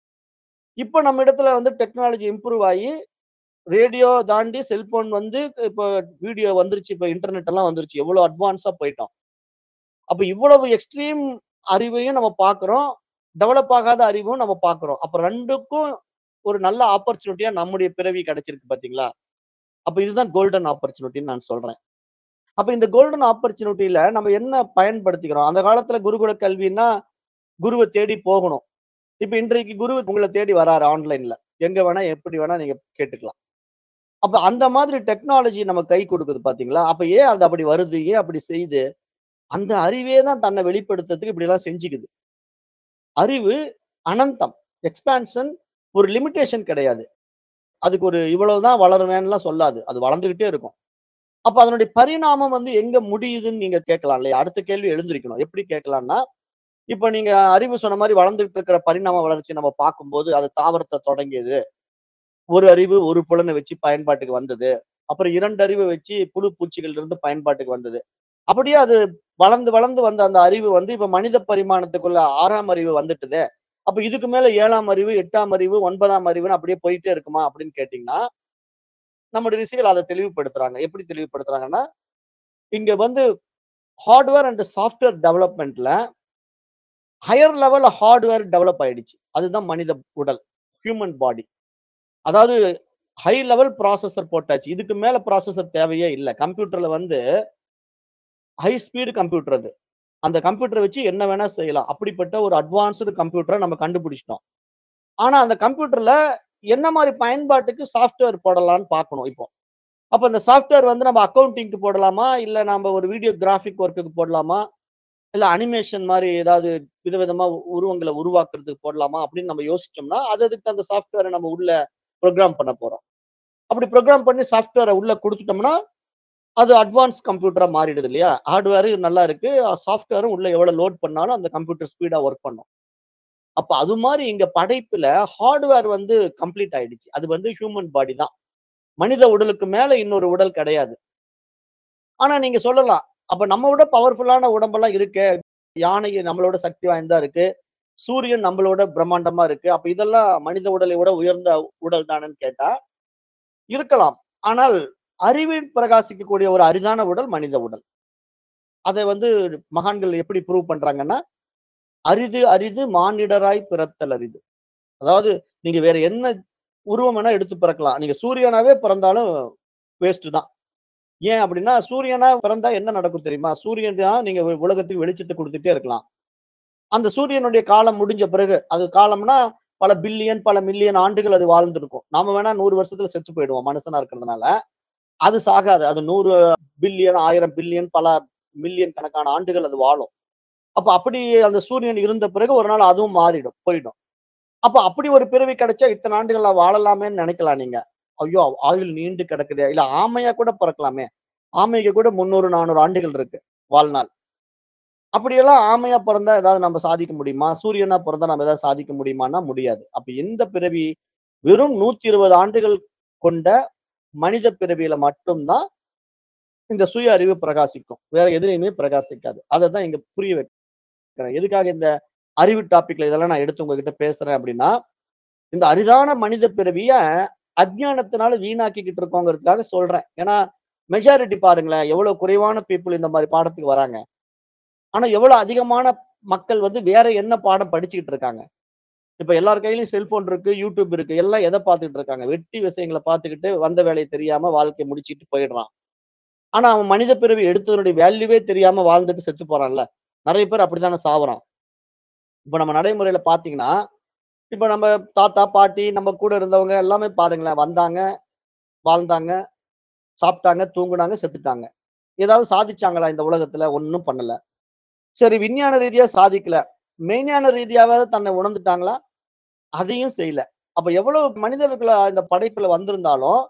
இப்ப நம்ம இடத்துல வந்து டெக்னாலஜி இம்ப்ரூவ் ஆகி ரேடியோ தாண்டி செல்போன் வந்து இப்போ வீடியோ வந்துருச்சு இப்போ இன்டர்நெட் எல்லாம் வந்துருச்சு எவ்வளவு அட்வான்ஸா போயிட்டோம் அப்ப இவ்வளவு எக்ஸ்ட்ரீம் அறிவையும் நம்ம பார்க்கிறோம் டெவலப் ஆகாத அறிவும் நம்ம பார்க்கிறோம் அப்ப ரெண்டுக்கும் ஒரு நல்ல ஆப்பர்ச்சுனிட்டியா நம்முடைய பிறவி கிடைச்சிருக்கு பாத்தீங்களா அப்ப இதுதான் கோல்டன் ஆப்பர்ச்சுனிட்டின்னு நான் சொல்றேன் அப்ப இந்த கோல்டன் ஆப்பர்ச்சுனிட்டியில நம்ம என்ன பயன்படுத்திக்கிறோம் அந்த காலத்துல குருகுல கல்வின்னா குருவை தேடி போகணும் இப்ப இன்றைக்கு குரு உங்களை தேடி வராரு ஆன்லைன்ல எங்க வேணா எப்படி வேணா நீங்க கேட்டுக்கலாம் அப்ப அந்த மாதிரி டெக்னாலஜி நம்ம கை கொடுக்குது பாத்தீங்களா அப்ப ஏன் அது அப்படி வருது ஏன் அப்படி செய்யுது அந்த அறிவே தான் தன்னை வெளிப்படுத்துறதுக்கு இப்படி எல்லாம் செஞ்சுக்குது அறிவு அனந்தம் எக்ஸ்பான்ஷன் ஒரு லிமிட்டேஷன் கிடையாது அதுக்கு ஒரு இவ்வளவுதான் வளருவேன்னுலாம் சொல்லாது அது வளர்ந்துகிட்டே இருக்கும் அப்ப அதனுடைய பரிணாமம் வந்து எங்க முடியுதுன்னு நீங்க கேட்கலாம் இல்லையா அடுத்த கேள்வி எழுந்திருக்கணும் எப்படி கேட்கலாம்னா இப்ப நீங்க அறிவு சொன்ன மாதிரி வளர்ந்துட்டு இருக்கிற பரிணாம வளர்ச்சி நம்ம பார்க்கும்போது அது தாவரத்தை தொடங்கியது ஒரு அறிவு ஒரு புலனை வச்சு பயன்பாட்டுக்கு வந்தது அப்புறம் இரண்டு அறிவை வச்சு புழு பூச்சிகள் இருந்து பயன்பாட்டுக்கு வந்தது அப்படியே அது வளர்ந்து வளர்ந்து வந்த அந்த அறிவு வந்து இப்ப மனித பரிமாணத்துக்குள்ள ஆறாம் அறிவு வந்துட்டுதே அப்ப இதுக்கு மேல ஏழாம் அறிவு எட்டாம் அறிவு ஒன்பதாம் அறிவுன்னு அப்படியே போயிட்டே இருக்குமா அப்படின்னு கேட்டீங்கன்னா நம்முடைய ரிஷிகள் அதை தெளிவுபடுத்துறாங்க எப்படி தெளிவுபடுத்துறாங்கன்னா இங்க வந்து ஹார்ட்வேர் அண்ட் சாஃப்ட்வேர் டெவலப்மெண்ட்ல ஹையர் லெவல் ஹார்ட்வேர் டெவலப் ஆயிடுச்சு அதுதான் மனித உடல் ஹியூமன் பாடி அதாவது ஹை லெவல் ப்ராசஸர் போட்டாச்சு இதுக்கு மேல ப்ராசஸர் தேவையே இல்லை கம்ப்யூட்டர்ல வந்து ஹை ஸ்பீடு கம்ப்யூட்டர் அது அந்த கம்ப்யூட்டரை வச்சு என்ன வேணா செய்யலாம் அப்படிப்பட்ட ஒரு அட்வான்ஸ்டு கம்ப்யூட்டரை நம்ம கண்டுபிடிச்சிட்டோம் ஆனா அந்த கம்ப்யூட்டர்ல என்ன மாதிரி பயன்பாட்டுக்கு சாஃப்ட்வேர் போடலாம்னு பார்க்கணும் இப்போ அப்ப அந்த சாஃப்ட்வேர் வந்து நம்ம அக்கௌண்டிங்க்கு போடலாமா இல்ல நம்ம ஒரு வீடியோ கிராஃபிக் ஒர்க்குக்கு போடலாமா இல்ல அனிமேஷன் மாதிரி ஏதாவது விதவிதமா உருவங்களை உருவாக்குறதுக்கு போடலாமா அப்படின்னு நம்ம யோசிச்சோம்னா அது அதுக்கு அந்த சாஃப்ட்வேரை நம்ம உள்ள ப்ரோக்ராம் பண்ண போறோம் அப்படி ப்ரோக்ராம் பண்ணி சாஃப்ட்வேரை உள்ள கொடுத்துட்டோம்னா அது அட்வான்ஸ் கம்ப்யூட்டரா மாறிடுது இல்லையா ஹார்ட்வேர் நல்லா இருக்கு சாஃப்ட்வேரும் உள்ள எவ்வளவு லோட் பண்ணாலும் அந்த கம்ப்யூட்டர் ஸ்பீடா ஒர்க் பண்ணும் அப்ப அது மாதிரி இங்க படைப்புல ஹார்ட்வேர் வந்து கம்ப்ளீட் ஆயிடுச்சு அது வந்து ஹியூமன் பாடி தான் மனித உடலுக்கு மேல இன்னொரு உடல் கிடையாது ஆனா நீங்க சொல்லலாம். அப்ப நம்ம விட பவர்ஃபுல்லான உடம்பெல்லாம் இருக்கே. யானை நம்மளோட சக்தி வாய்ந்ததா இருக்கு. சூரியன் நம்மளோட பிரம்மாண்டமா இருக்கு. அப்ப இதெல்லாம் மனித உடலை விட உயர்ந்த உடல் தானேன்னு கேட்டா, இருக்கலாம். ஆனால் அறிவில் பிரகாசிக்கக்கூடிய ஒரு அரிதான உடல் மனித உடல். அத வந்து மகான்கள் எப்படி ப்ரூவ் பண்றாங்கன்னா, "அரிது அரிது மானிடராய் பிறத்தல் அரிது." அதாவது நீங்க வேற என்ன உருவம் வேணா எடுத்து பிறக்கலாம். நீங்க சூரியனாவே பிறந்தாலும் வேஸ்ட் தான். ஏன் அப்படின்னா, சூரியனா பிறந்தா என்ன நடக்கும் தெரியுமா? சூரியன் தான் நீங்க உ உலகத்துக்கு வெளிச்சத்த குடுத்துட்டே இருக்கலாம். அந்த சூரியனுடைய காலம் முடிஞ்ச பிறகு, அது காலம்னா பல பில்லியன், பல மில்லியன் ஆண்டுகள் அது வாழ்ந்திருக்கும். நாம வேணா 100 வருஷத்துல செத்து போயிடுவோம் மனுஷனா இருக்கிறதுனால. அது சாகாது. அது 100 பில்லியன், 1000 பில்லியன், பல மில்லியன் கணக்கான ஆண்டுகள் அது வாழும். அப்ப அப்படி அந்த சூரியன் இருந்த பிறகு ஒரு நாள் அதுவும் மாறிடும், போயிடும். அப்ப அப்படி ஒரு பிறவி கிடைச்சா இத்தன ஆண்டுகள் நான் வாழலாமேன்னு நெனைக்கலாம் நீங்க. ஐயோ! ஆயுள் நீண்டு கிடக்குதே! இல்ல ஆமையா கூட பிறக்கலாமே. ஆமைக்கு கூட 300, 400 ஆண்டுகள் இருக்கு வாழ்நாள். அப்படியெல்லாம் ஆமையா பிறந்தா ஏதாவது நம்ம சாதிக்க முடியுமா? சூரியனா பிறந்தா நம்ம ஏதாவது சாதிக்க முடியுமான்னா முடியாது. அப்ப எந்த பிறவி வெறும் 120 ஆண்டுகள் கொண்ட மனித பிறவியில மட்டும் தான் இந்த சுய அறிவு பிரகாசிக்கும். வேற எதுலயுமே பிரகாசிக்காது. அததான் இங்க புரிய வைக்கிறேன். எதுக்காக இந்த அறிவு டாபிக்ல இதெல்லாம் நான் எடுத்து உங்ககிட்ட பேசுறேன் அப்படின்னா, இந்த அரிதான மனித பிறவிய அஞ்ஞானத்தினால வீணாக்கிக்கிட்டு இருக்கோங்கிறதுக்காக சொல்றேன். ஏன்னா, மெஜாரிட்டி பாருங்களேன், எவ்வளவு குறைவான பீப்பிள் இந்த மாரி பாடத்துக்கு வராங்க. ஆனா, எவ்வளவு அதிகமான மக்கள் வந்து வேற என்ன பாடம் படிச்சுக்கிட்டு இருக்காங்க. இப்ப எல்லார் கையிலயும் செல்போன் இருக்கு, யூடியூப் இருக்கு. எல்லாம் எத பார்த்துட்டு இருக்காங்க? வெட்டி விஷயங்கள பார்த்துக்கிட்டு, வந்த வேலைய தெரியாம வாழ்க்கைய முடிச்சுட்டு போயிடுறான். ஆனா, அவன் மனித பிறவி எடுத்ததனுடைய வேல்யூவே தெரியாம வாழ்ந்துட்டு செத்து போறான்ல. நெறைய பேர் அப்படித்தானே சாவுறான். இப்ப நம்ம நடைமுறையில பார்த்தீங்கன்னா, இப்ப நம்ம தாத்தா, பாட்டி, நம்ம கூட இருந்தவங்க எல்லாமே பாருங்களேன். வந்தாங்க, வாழ்ந்தாங்க, சாப்பிட்டாங்க, தூங்குனாங்க, செத்துட்டாங்க. ஏதாவது சாதிச்சாங்களா இந்த உலகத்துல? ஒண்ணும் பண்ணல. சரி விஞ்ஞான ரீதியா சாதிக்கல. மெய்ஞான ரீதியாவாவது தன்னை உணர்ந்துட்டாங்களா? அதையும் செய்யல. அப்ப எவ்வளவு மனிதர்கள் இந்த படைப்புல வந்திருந்தாலும்,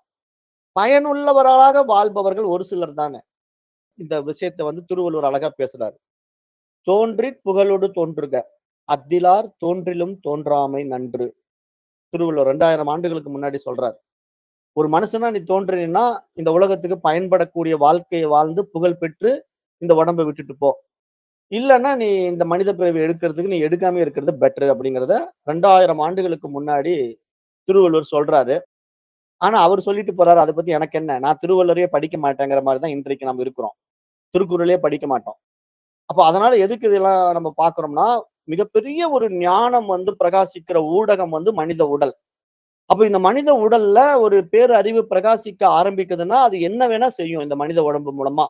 பயனுள்ளவராக வாழ்பவர்கள் ஒரு சிலர் தானே. இந்த விஷயத்த வந்து திருவள்ளுவர் அழகா பேசுறாரு. "தோன்றிற் புகழொடு தோன்றுக. அஃதிலார் தோன்றிலும் தோன்றாமை நன்று." திருவள்ளுவர் 2000 ஆண்டுகளுக்கு முன்னாடி சொல்றாரு. ஒரு மனுஷனா நீ தோன்றினீன்னா, இந்த உலகத்துக்கு பயன்படக்கூடிய வாழ்க்கைய வாழ்ந்து புகழ் பெற்று இந்த உடம்ப விட்டுட்டு போ. இல்லன்னா நீ இந்த மனித பிறவி எடுக்கிறதுக்கு நீ எடுக்காமயே இருக்கிறது பெட்டர் அப்படிங்கிறத 2000 ஆண்டுகளுக்கு முன்னாடி திருவள்ளுவர் சொல்றாரு. ஆனா அவரு சொல்லிட்டு போறாரு. அத பத்தி எனக்கு என்ன? நான் திருவள்ளுவரையே படிக்க மாட்டேங்கிற மாரி தான் இன்றைக்கு நம்ம இருக்கிறோம். திருக்குறளே படிக்க மாட்டோம். அப்ப அதனால எதுக்கு இதெல்லாம் நம்ம பார்க்கிறோம்னா, மிகப்பெரிய ஒரு ஞானம் வந்து பிரகாசிக்கிற ஊடகம் வந்து மனித உடல். அப்ப இந்த மனித உடல்ல ஒரு பேரறிவு பிரகாசிக்க ஆரம்பிக்குதுன்னா, அது என்ன வேணா செய்யும் இந்த மனித உடம்பு மூலமா.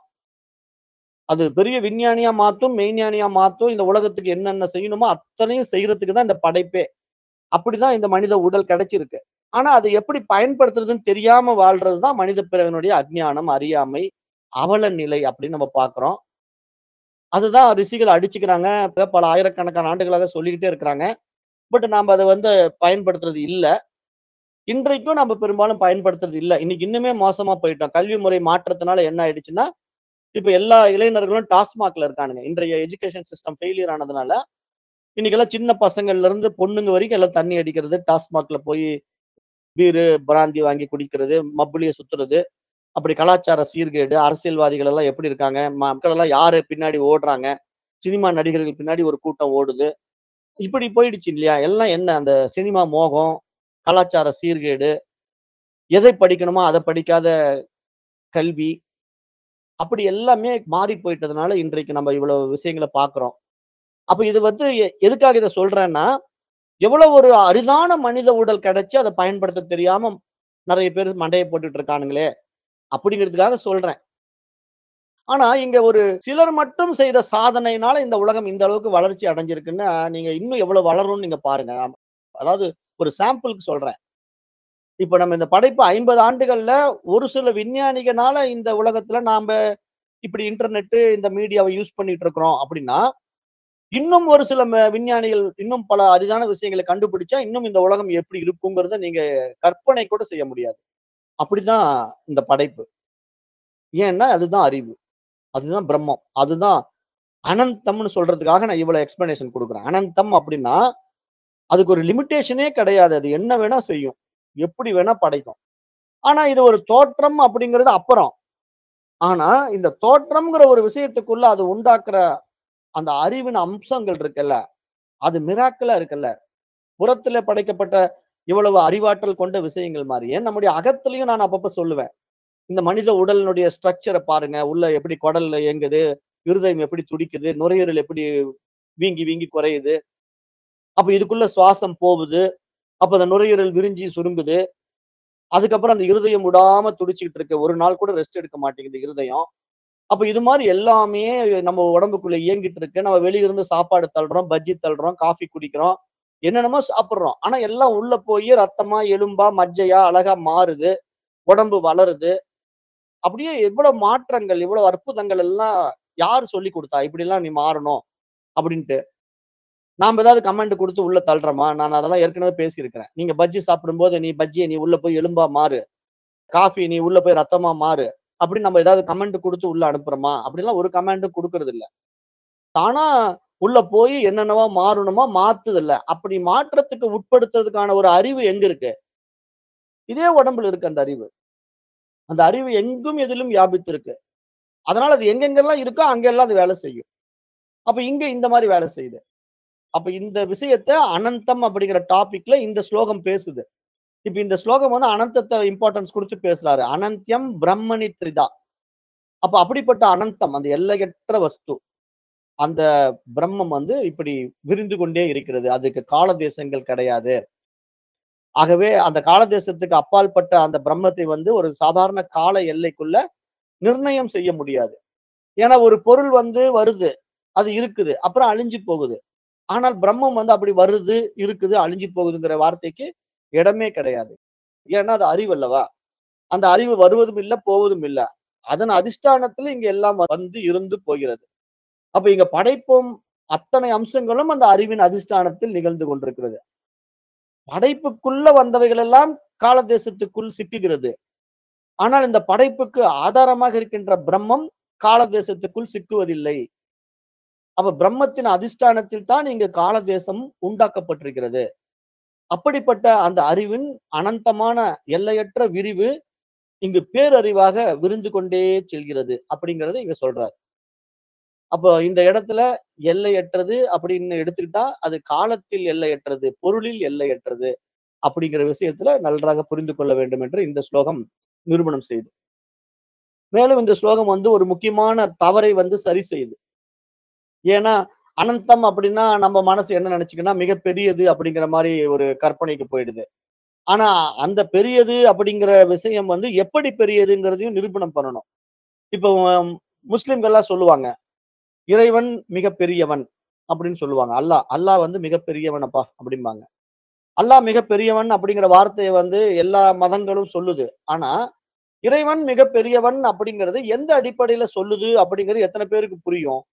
அது பெரிய விஞ்ஞானியா மாத்தும், மெய்ஞானியா மாத்தும். இந்த உலகத்துக்கு என்னென்ன செய்யணுமோ அத்தனையும் செய்யறதுக்கு தான் இந்த படைப்பே. அப்படிதான் இந்த மனித உடல் கிடைச்சிருக்கு. ஆனா அத எப்படி பயன்படுத்துறதுன்னு தெரியாம வாழ்றது தான் மனித பிறவியினுடைய அஞ்ஞானம், அறியாமை, அவல நிலை அப்படின்னு நம்ம பார்க்கிறோம். அதுதான் ரிஷிகள் அடிச்சுக்கிறாங்க. இப்ப பல ஆயிரக்கணக்கான ஆண்டுகளாக சொல்லிக்கிட்டே இருக்கிறாங்க. பட் நாம அத வந்து பயன்படுத்துறது இல்ல. இன்றைக்கும் நம்ம பெரும்பாலும் பயன்படுத்துறது இல்ல. இன்னைக்கு இன்னுமே மோசமா போயிட்டோம். கல்வி முறை மாற்றத்தினால என்ன ஆயிடுச்சுன்னா, இப்ப எல்லா இளைஞர்களும் டாஸ்மாக்ல இருக்கானுங்க. இன்றைய எஜுகேஷன் சிஸ்டம் ஃபெயிலியர் ஆனதுனால, இன்னைக்கெல்லாம் சின்ன பசங்கள்ல இருந்து பொண்ணுங்க வரைக்கும் எல்லாம் தண்ணி அடிக்கிறது, டாஸ்மாக்ல போய் பீரு, பிராந்தி வாங்கி குடிக்கிறது, மப்புலிய சுத்துறது. அப்படி கலாச்சார சீர்கேடு, அரசியல்வாதிகள் எல்லாம் எப்படி இருக்காங்க? மக்கள் எல்லாம் யாரு பின்னாடி ஓடுறாங்க? சினிமா நடிகர்கள் பின்னாடி ஒரு கூட்டம் ஓடுது. இப்படி போயிடுச்சு இல்லையா? எல்லாம் என்ன அந்த சினிமா மோகம், கலாச்சார சீர்கேடு, எதை படிக்கணுமோ அத படிக்காத கல்வி. அப்படி எல்லாமே மாறி போயிட்டதுனால, இன்றைக்கு நம்ம இவ்வளவு விஷயங்கள பார்க்கிறோம். அப்ப இது வந்து எ எதுக்காக இத சொல்றேன்னா, எவ்வளவு ஒரு அரிதான மனித உடல் கிடைச்சு அத பயன்படுத்த தெரியாம நெறைய பேர் மண்டைய போட்டுட்டு இருக்கானுங்களே! அப்படிங்கிறதுக்காக சொல்றேன். ஆனா, இங்க ஒரு சிலர் மட்டும் செய்த சாதனையினால இந்த உலகம் இந்த அளவுக்கு வளர்ச்சி அடைஞ்சிருக்குன்னா, நீங்க இன்னும் எவ்வளவு வளரும்னு நீங்க பாருங்க. ஆம். அதாவது ஒரு சாம்பிள்க்கு சொல்றேன். இப்ப நம்ம இந்த படைப்பு 50 ஆண்டுகள்ல ஒரு சில விஞ்ஞானிகனால இந்த உலகத்துல நாம இப்படி இன்டர்நெட், இந்த மீடியாவ யூஸ் பண்ணிட்டு இருக்கிறோம் அப்படின்னா, இன்னும் ஒரு சில ம விஞ்ஞானிகள் இன்னும் பல அரிதான விஷயங்கள கண்டுபிடிச்சா, இன்னும் இந்த உலகம் எப்படி இருக்குங்கிறத நீங்க கற்பனை கூட செய்ய முடியாது. அப்படிதான் இந்த படைப்பு. ஏன்னா, அதுதான் அறிவு. அதுதான் பிரம்மம். அதுதான் அனந்தம்னு சொல்றதுக்காக நான் இவ்வளவு எக்ஸ்ப்ளனேஷன் குடுக்குறேன். அனந்தம் அப்படின்னா, அதுக்கு ஒரு லிமிட்டேஷனே கிடையாது. அது என்ன வேணா செய்யும். எப்படி வேணா படைக்கும். ஆனா, இது ஒரு தோற்றம் அப்படிங்கிறது அப்புறம். ஆனா இந்த தோற்றம்ங்கிற ஒரு விஷயத்துக்குள்ள அது உண்டாக்குற அந்த அறிவின் அம்சங்கள் இருக்குல்ல அது மிராக்கிளா இருக்குல்ல புறத்துல படைக்கப்பட்ட இவ்வளவு அறிவாற்றல் கொண்ட விஷயங்கள் மாதிரியே நம்முடைய அகத்திலையும் நான் அப்பப்ப சொல்லுவேன் இந்த மனித உடலினுடைய ஸ்ட்ரக்சரை பாருங்க உள்ள எப்படி குடல்ல இயங்குது இருதயம் எப்படி துடிக்குது நுரையீரல் எப்படி வீங்கி வீங்கி குறையுது அப்ப இதுக்குள்ள சுவாசம் போகுது அப்ப அந்த நுரையீரல் விரிஞ்சி சுருங்குது அதுக்கப்புறம் அந்த இருதயம் விடாம துடிச்சுக்கிட்டு இருக்கு ஒரு நாள் கூட ரெஸ்ட் எடுக்க மாட்டேங்குது இருதயம் அப்ப இது மாதிரி எல்லாமே நம்ம உடம்புக்குள்ள இயங்கிட்டு இருக்கு நம்ம வெளிய இருந்து சாப்பாடு தள்ளுறோம் பஜ்ஜி தள்ளுறோம் காஃபி குடிக்கிறோம் என்னென்னமோ சாப்பிடுறோம் ஆனா எல்லாம் உள்ள போய் ரத்தமா எலும்பா மஜ்ஜையா அழகா மாறுது உடம்பு வளருது அப்படியே எவ்வளவு மாற்றங்கள் இவ்வளவு அற்புதங்கள் எல்லாம் யார் சொல்லி கொடுத்தா இப்படி எல்லாம் நீ மாறணும் அப்படின்ட்டு நாம ஏதாவது கமெண்ட் கொடுத்து உள்ள தள்ளுறோமா நான் அதெல்லாம் ஏற்கனவே பேசியிருக்கிறேன் நீங்க பஜ்ஜி சாப்பிடும்போது நீ பஜ்ஜியை நீ உள்ள போய் எலும்பா மாறு காஃபி நீ உள்ள போய் ரத்தமா மாறு அப்படின்னு நம்ம ஏதாவது கமெண்ட் கொடுத்து உள்ள அனுப்புறோமா அப்படிலாம் ஒரு கமெண்ட்டும் கொடுக்கறது இல்ல தானா உள்ள போய் என்னென்னவோ மாறணுமோ மாத்துது இல்ல அப்படி மாற்றத்துக்கு உட்படுத்துறதுக்கான ஒரு அறிவு எங்க இருக்கு இதே உடம்புல இருக்கு அந்த அறிவு அந்த அறிவு எங்கும் எதிலும் வியாபித்து இருக்கு அதனால அது எங்கெங்கெல்லாம் இருக்கோ அங்கெல்லாம் அது வேலை செய்யும் அப்ப இங்க இந்த மாதிரி வேலை செய்யுது அப்ப இந்த விஷயத்த அனந்தம் அப்படிங்கிற டாபிக்ல இந்த ஸ்லோகம் பேசுது இப்ப இந்த ஸ்லோகம் வந்து அனந்தத்தை இம்பார்ட்டன்ஸ் கொடுத்து பேசுறாரு அனந்தியம் பிரம்மணி திரிதா அப்ப அப்படிப்பட்ட அனந்தம் அந்த எல்லையற்ற வஸ்து அந்த பிரம்மம் வந்து இப்படி விரிந்து கொண்டே இருக்கிறது அதுக்கு கால தேசங்கள் கிடையாது ஆகவே அந்த கால தேசத்துக்கு அப்பாற்பட்ட அந்த பிரம்மத்தை வந்து ஒரு சாதாரண கால எல்லைக்குள்ள நிர்ணயம் செய்ய முடியாது ஏன்னா ஒரு பொருள் வந்து வருது அது இருக்குது அப்புறம் அழிஞ்சு போகுது ஆனால் பிரம்மம் வந்து அப்படி வருது இருக்குது அழிஞ்சு போகுதுங்கிற வார்த்தைக்கு இடமே கிடையாது ஏன்னா அது அறிவு அல்லவா அந்த அறிவு வருவதும் இல்லை போவதும் இல்லை அதன் அதிஷ்டானத்துல இங்க எல்லாம் வந்து இருந்து போகிறது அப்ப இங்க படைப்பும் அத்தனை அம்சங்களும் அந்த அறிவின் அதிஷ்டானத்தில் நிகழ்ந்து கொண்டிருக்கிறது படைப்புக்குள்ள வந்தவைகள் எல்லாம் கால தேசத்துக்குள் சிக்குகிறது ஆனால் இந்த படைப்புக்கு ஆதாரமாக இருக்கின்ற பிரம்மம் கால தேசத்துக்குள் சிக்குவதில்லை அப்ப பிரம்மத்தின் அதிஷ்டானத்தில் தான் இங்க கால தேசம் உண்டாக்கப்பட்டிருக்கிறது அப்படிப்பட்ட அந்த அறிவின் அனந்தமான எல்லையற்ற விரிவு இங்கு பேரறிவாக விரிந்து கொண்டே செல்கிறது அப்படிங்கறத இங்க சொல்றார் அப்போ இந்த இடத்துல எல்லையற்றது அப்படின்னு எடுத்துக்கிட்டா அது காலத்தில் எல்லையற்றது பொருளில் எல்லையற்றது அப்படிங்கிற விஷயத்துல நன்றாக புரிந்து கொள்ள வேண்டும் என்று இந்த ஸ்லோகம் நிரூபணம் செய்யுது மேலும் இந்த ஸ்லோகம் வந்து ஒரு முக்கியமான தவறை வந்து சரி செய்யுது ஏன்னா அனந்தம் அப்படின்னா நம்ம மனசு என்ன நினைச்சுக்கன்னா மிகப்பெரியது அப்படிங்கிற மாதிரி ஒரு கற்பனைக்கு போயிடுது ஆனா அந்த பெரியது அப்படிங்கிற விஷயம் வந்து எப்படி பெரியதுங்கிறதையும் நிரூபணம் பண்ணணும் இப்போ உம், முஸ்லிம்கள்லாம் சொல்லுவாங்க இறைவன் மிக பெரியவன் அப்படின்னு சொல்லுவாங்க அல்லாஹ் அல்லாஹ் வந்து மிக பெரியவனப்பா அப்படிம்பாங்க அல்லாஹ் மிக பெரியவன் அப்படிங்கிற வார்த்தையை வந்து எல்லா மதங்களும் சொல்லுது ஆனா இறைவன் மிக பெரியவன் அப்படிங்கிறது எந்த அடிப்படையில சொல்லுது அப்படிங்கிறது எத்தனை பேருக்கு புரியும்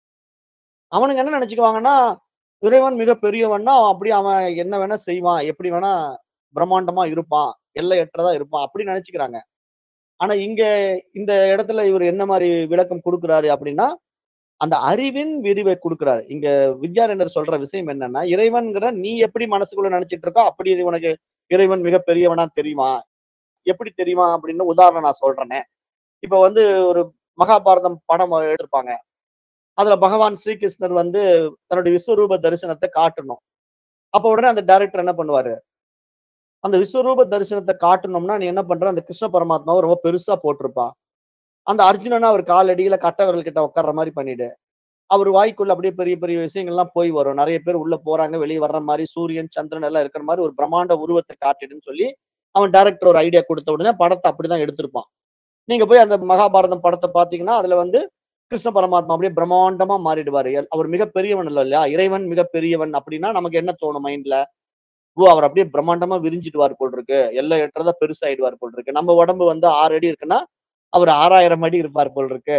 அவனுங்க என்ன நினைச்சுக்குவாங்கன்னா இறைவன் மிக பெரியவன்னா அவன் அப்படி அவன் என்ன வேணா செய்வான் எப்படி வேணா பிரம்மாண்டமா இருப்பான் எல்லையற்றதா இருப்பான் அப்படி நினைச்சுக்கிறாங்க ஆனா இங்க இந்த இடத்துல இவர் என்ன மாதிரி விளக்கம் கொடுக்குறாரு அப்படின்னா அந்த அறிவின் விரிவை கொடுக்குறாரு இங்க வித்யாரண்யர் சொல்ற விஷயம் என்னன்னா இறைவன்கிற நீ எப்படி மனசுக்குள்ள நினைச்சிட்டு இருக்கோ அப்படி இது உனக்கு இறைவன் மிக பெரியவனா தெரியுமா எப்படி தெரியுமா அப்படின்னு உதாரணம் நான் சொல்றேனே இப்ப வந்து ஒரு மகாபாரதம் படம் எடுத்திருப்பாங்க அதுல பகவான் ஸ்ரீகிருஷ்ணர் வந்து தன்னுடைய விஸ்வரூப தரிசனத்தை காட்டணும் அப்ப உடனே அந்த டைரக்டர் என்ன பண்ணுவாரு அந்த விஸ்வரூப தரிசனத்தை காட்டணும்னா நீ என்ன பண்ற அந்த கிருஷ்ண பரமாத்மாவை ரொம்ப பெருசா போட்டிருப்பா அந்த அர்ஜுனனா அவர் காலடியில கட்டவர்கள் கிட்ட உட்கார்ற மாதிரி பண்ணிடு அவர் வாய்க்குள்ள அப்படியே பெரிய பெரிய விஷயங்கள்லாம் போய் வரும் நிறைய பேர் உள்ள போறாங்க வெளியே வர்ற மாதிரி சூரியன் சந்திரன் எல்லாம் இருக்கிற மாதிரி ஒரு பிரம்மாண்ட உருவத்தை காட்டிடுன்னு சொல்லி அவன் டைரக்டர் ஒரு ஐடியா கொடுத்த உடனே படத்தை அப்படிதான் எடுத்திருப்பான் நீங்க போய் அந்த மகாபாரதம் படத்தை பாத்தீங்கன்னா அதுல வந்து கிருஷ்ண பரமாத்மா அப்படியே பிரம்மாண்டமா மாறிடுவாரு எல்- அவர் மிக பெரியவன் இல்ல இல்லையா இறைவன் மிக பெரியவன் அப்படின்னா நமக்கு என்ன தோணும் மைண்ட்ல ஓ அவர் அப்படியே பிரம்மாண்டமா விரிஞ்சிடுவார் போல் இருக்கு எல்லையற்றதா பெருசாயிடுவார் போல் இருக்கு நம்ம உடம்பு வந்து ஆறு அடி இருக்குன்னா அவர் ஆறாயிரம் அடி இருப்பார் போல் இருக்கு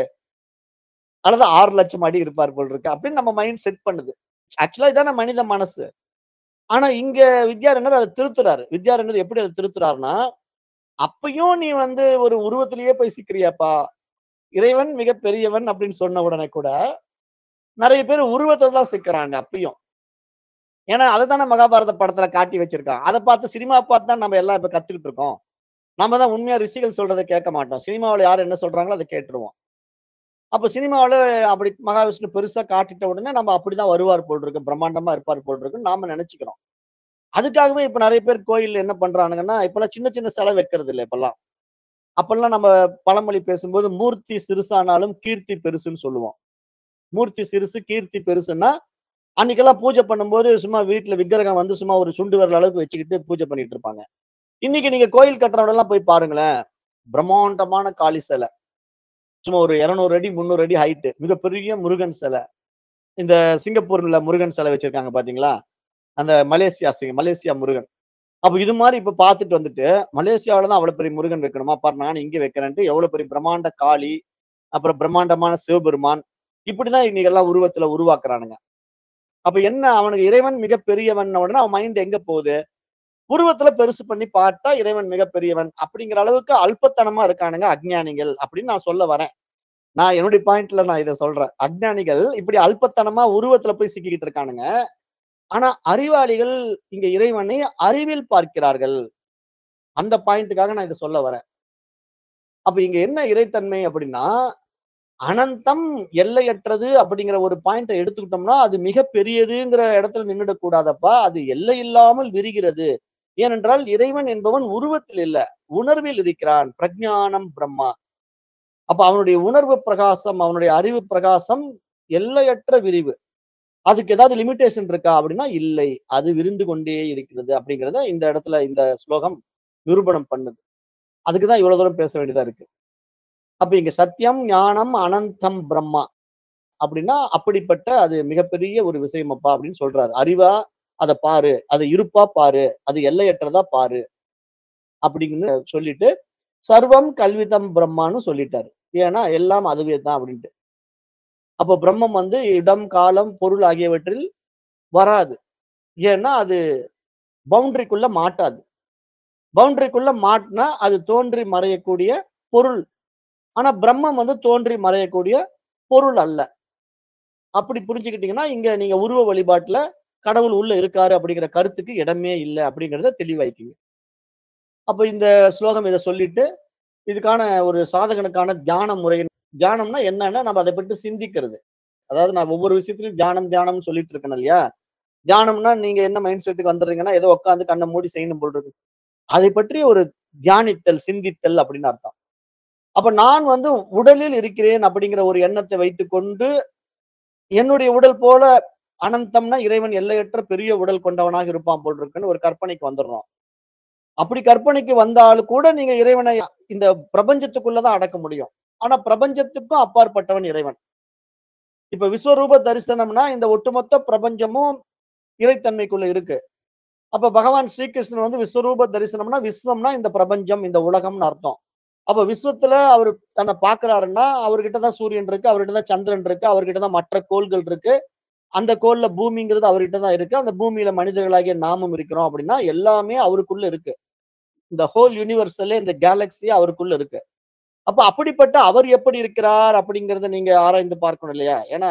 அல்லது ஆறு லட்சம் அடி இருப்பார் போல் இருக்கு அப்படின்னு நம்ம மைண்ட் செட் பண்ணுது ஆக்சுவலா இதான மனித மனசு ஆனா இங்க வித்யாரண்யர் அதை திருத்துறாரு வித்யாரண்யர் எப்படி அதை திருத்துறாருன்னா அப்பயும் நீ வந்து ஒரு உருவத்திலேயே போய் சிக்கிறியாப்பா இறைவன் மிக பெரியவன் அப்படின்னு சொன்ன உடனே கூட நிறைய பேர் உருவத்தை தான் சிக்கிறாங்க அப்பயும் ஏன்னா அதை தானே மகாபாரத படத்துல காட்டி வச்சிருக்கான் அதை பார்த்து சினிமா பார்த்து தான் நம்ம எல்லாம் இப்ப கத்துக்கிட்டு இருக்கோம் நம்ம தான் உண்மையா ரிஷிகள் சொல்றத கேட்க மாட்டோம். சினிமாவுல யார் என்ன சொல்றாங்களோ அத கேட்டுருவோம். அப்ப சினிமாவுல அப்படி மகாவிஷ்ணு பெருசா காட்டிட்ட உடனே நம்ம அப்படிதான் வருவார் போல் இருக்கு. பிரம்மாண்டமா இருப்பார் போல் இருக்குன்னு நாம நெனச்சுக்கிறோம். அதுக்காகவே இப்ப நெறைய பேர் கோயில்ல என்ன பண்றானுங்கன்னா, இப்பல்லாம் சின்ன சின்ன சிலை வைக்கிறது இல்ல இப்பல்லாம். அப்பல்லாம் நம்ம பழமொழி பேசும்போது மூர்த்தி சிறுசானாலும் கீர்த்தி பெருசுன்னு சொல்லுவோம். மூர்த்தி சிறுசு, கீர்த்தி பெருசுன்னா, அன்னைக்கெல்லாம் பூஜை பண்ணும்போது சும்மா வீட்ல விக்கிரகம் வந்து சும்மா ஒரு சுண்டு விரல் அளவுக்கு வச்சுக்கிட்டு பூஜை பண்ணிட்டு இருப்பாங்க. இன்னைக்கு நீங்க கோயில் கட்டுறவனெல்லாம் போய் பாருங்களேன். பிரம்மாண்டமான காளி சிலை. சும்மா ஒரு 200 அடி, 300 அடி ஹைட். மிகப்பெரிய முருகன் சிலை. இந்த சிங்கப்பூர்ல முருகன் சிலை வச்சிருக்காங்க பாத்தீங்களா? அந்த மலேசியா சி மலேசியா முருகன். அப்ப இது மாரி இப்ப பாத்துட்டு வந்துட்டு, மலேசியாவுல தான் அவ்வளவு பெரிய முருகன் வைக்கணுமா? பாரு நானும் இங்க வைக்கிறேன்ட்டு எவ்வளவு பெரிய பிரம்மாண்ட காளி, அப்புறம் பிரம்மாண்டமான சிவபெருமான். இப்படிதான் இன்னைக்கெல்லாம் உருவத்துல உருவாக்குறானுங்க. அப்ப என்ன அவனுக்கு இறைவன் மிகப் பெரியவன்ன உடனே அவன் மைண்ட் எங்க போகுது? உருவத்துல பெருசு பண்ணி பார்த்தா இறைவன் மிகப் பெரியவன் அப்படிங்கிற அளவுக்கு அல்பத்தனமா இருக்கானுங்க அஞ்ஞானிகள் அப்படின்னு நான் சொல்ல வரேன். நான் என்னுடைய பாயிண்ட்ல நான் இத சொல்றேன். அஞ்ஞானிகள் இப்படி அல்பத்தனமா உருவத்துல போய் சிக்கிக்கிட்டு இருக்கானுங்க. ஆனா அறிவாளிகள் இங்க இறைவனை அறிவில் பார்க்கிறார்கள். அந்த பாயிண்ட்க்காக நான் இத சொல்ல வரேன். அப்ப இங்க என்ன இறைத்தன்மை அப்படின்னா, அனந்தம் எல்லையற்றது அப்படிங்கிற ஒரு பாயிண்ட்ட எடுத்துக்கிட்டோம்னா, அது மிகப் பெரியதுங்கிற இடத்துல நின்னுடக் கூடாதப்பா. அது எல்லை இல்லாமல் விரிகிறது. ஏனென்றால் இறைவன் என்பவன் உருவத்தில் இல்ல. உணர்வில் இருக்கிறான். பிரஞானம் பிரம்மா. அப்ப அவனுடைய உணர்வு பிரகாசம், அவனுடைய அறிவு பிரகாசம் எல்லையற்ற விரிவு. அதுக்கு ஏதாவது லிமிட்டேஷன் இருக்கா அப்படின்னா இல்லை. அது விரிந்து கொண்டே இருக்கிறது அப்படிங்கிறத இந்த இடத்துல இந்த ஸ்லோகம் நிரூபணம் பண்ணுது. அதுக்கு தான் இவ்வளவு தூரம் பேச வேண்டியதா இருக்கு. அப்ப இங்க சத்தியம், ஞானம், அனந்தம் பிரம்மா. அப்படின்னா அப்படிப்பட்ட அது மிகப்பெரிய ஒரு விஷயமப்பா அப்படின்னு சொல்றாரு. அறிவா அத பாரு. அது இருப்பா பாரு. அது எல்லையற்றதா பாரு. அப்படின்னு சொல்லிட்டு, சர்வம் கல்விதம் பிரம்மான்னு சொல்லிட்டாரு. ஏன்னா எல்லாம் அதுவே தான் அப்படின்ட்டு. அப்ப பிரம்மம் வந்து இடம், காலம், பொருள் ஆகியவற்றில் வராது. ஏன்னா அது பவுண்டரிக்குள்ள மாட்டாது. பவுண்டரிக்குள்ள மாட்னா அது தோன்றி மறையக்கூடிய பொருள். ஆனா பிரம்மம் வந்து தோன்றி மறையக்கூடிய பொருள் அல்ல. அப்படி புரிஞ்சுக்கிட்டீங்கன்னா, இங்க நீங்க உருவ வழிபாட்டுல கடவுள் உள்ள இருக்காரு அப்படிங்கிற கருத்துக்கு இடமே இல்ல அப்படிங்கிறத தெளிவாயிக்கீங்க. அப்ப இந்த ஸ்லோகம் இத சொல்லிட்டு, இதுக்கான ஒரு சாதகனுக்கான தியான முறை தியானம்னா என்னன்னா, நம்ம அத பற்றி சிந்திக்கிறது. அதாவது நான் ஒவ்வொரு விஷயத்திலும் தியானம், தியானம்னு சொல்லிட்டு இருக்கேன் இல்லையா? தியானம்னா நீங்க என்ன மைண்ட் செட்டுக்கு வந்துடுறீங்கன்னா, ஏதோ உட்கார்ந்து கண்ண மூடி செய்யணும் போல இருக்கு. அதைப் பற்றி ஒரு தியானித்தல், சிந்தித்தல் அப்படின்னு அர்த்தம். அப்ப நான் வந்து உடலில் இருக்கிறேன் அப்படிங்கிற ஒரு எண்ணத்தை வைத்துக்கொண்டு, என்னுடைய உடல் போல அனந்தம்னா இறைவன் எல்லையற்ற பெரிய உடல் கொண்டவனாக இருப்பான் போல் இருக்குன்னு ஒரு கற்பனைக்கு வந்துடுறோம். அப்படி கற்பனைக்கு வந்தாலும் கூட நீங்க இறைவனை இந்த பிரபஞ்சத்துக்குள்ள தான் அடக்க முடியும். ஆனா பிரபஞ்சத்துக்கும் அப்பாற்பட்டவன் இறைவன். இப்ப விஸ்வரூப தரிசனம்னா இந்த ஒட்டுமொத்த பிரபஞ்சமும் இறைத்தன்மைக்குள்ள இருக்கு. அப்ப பகவான் ஸ்ரீகிருஷ்ணன் வந்து விஸ்வரூப தரிசனம்னா விஸ்வம்னா இந்த பிரபஞ்சம், இந்த உலகம்னு அர்த்தம். அப்ப விஸ்வத்துல அவரு தன்னை பார்க்கிறாருன்னா, அவர்கிட்ட தான் சூரியன் இருக்கு, அவர்கிட்ட தான் சந்திரன் இருக்கு, அவர்கிட்ட தான் மற்ற கோள்கள் இருக்கு. அந்த கோள்ல பூமிங்கிறது அவர்கிட்ட தான் இருக்கு. அந்த பூமியில மனிதர்களாகிய நாமும் இருக்கிறோம் அப்படின்னா, எல்லாமே அவருக்குள்ள இருக்கு. இந்த ஹோல் யுனிவர்ஸலே இந்த கேலக்ஸியே அவருக்குள்ள இருக்கு. அப்ப அப்படிப்பட்ட அவர் எப்படி இருக்கிறார் அப்படிங்கிறத நீங்க ஆராய்ந்து பார்க்கணும் இல்லையா? ஏன்னா,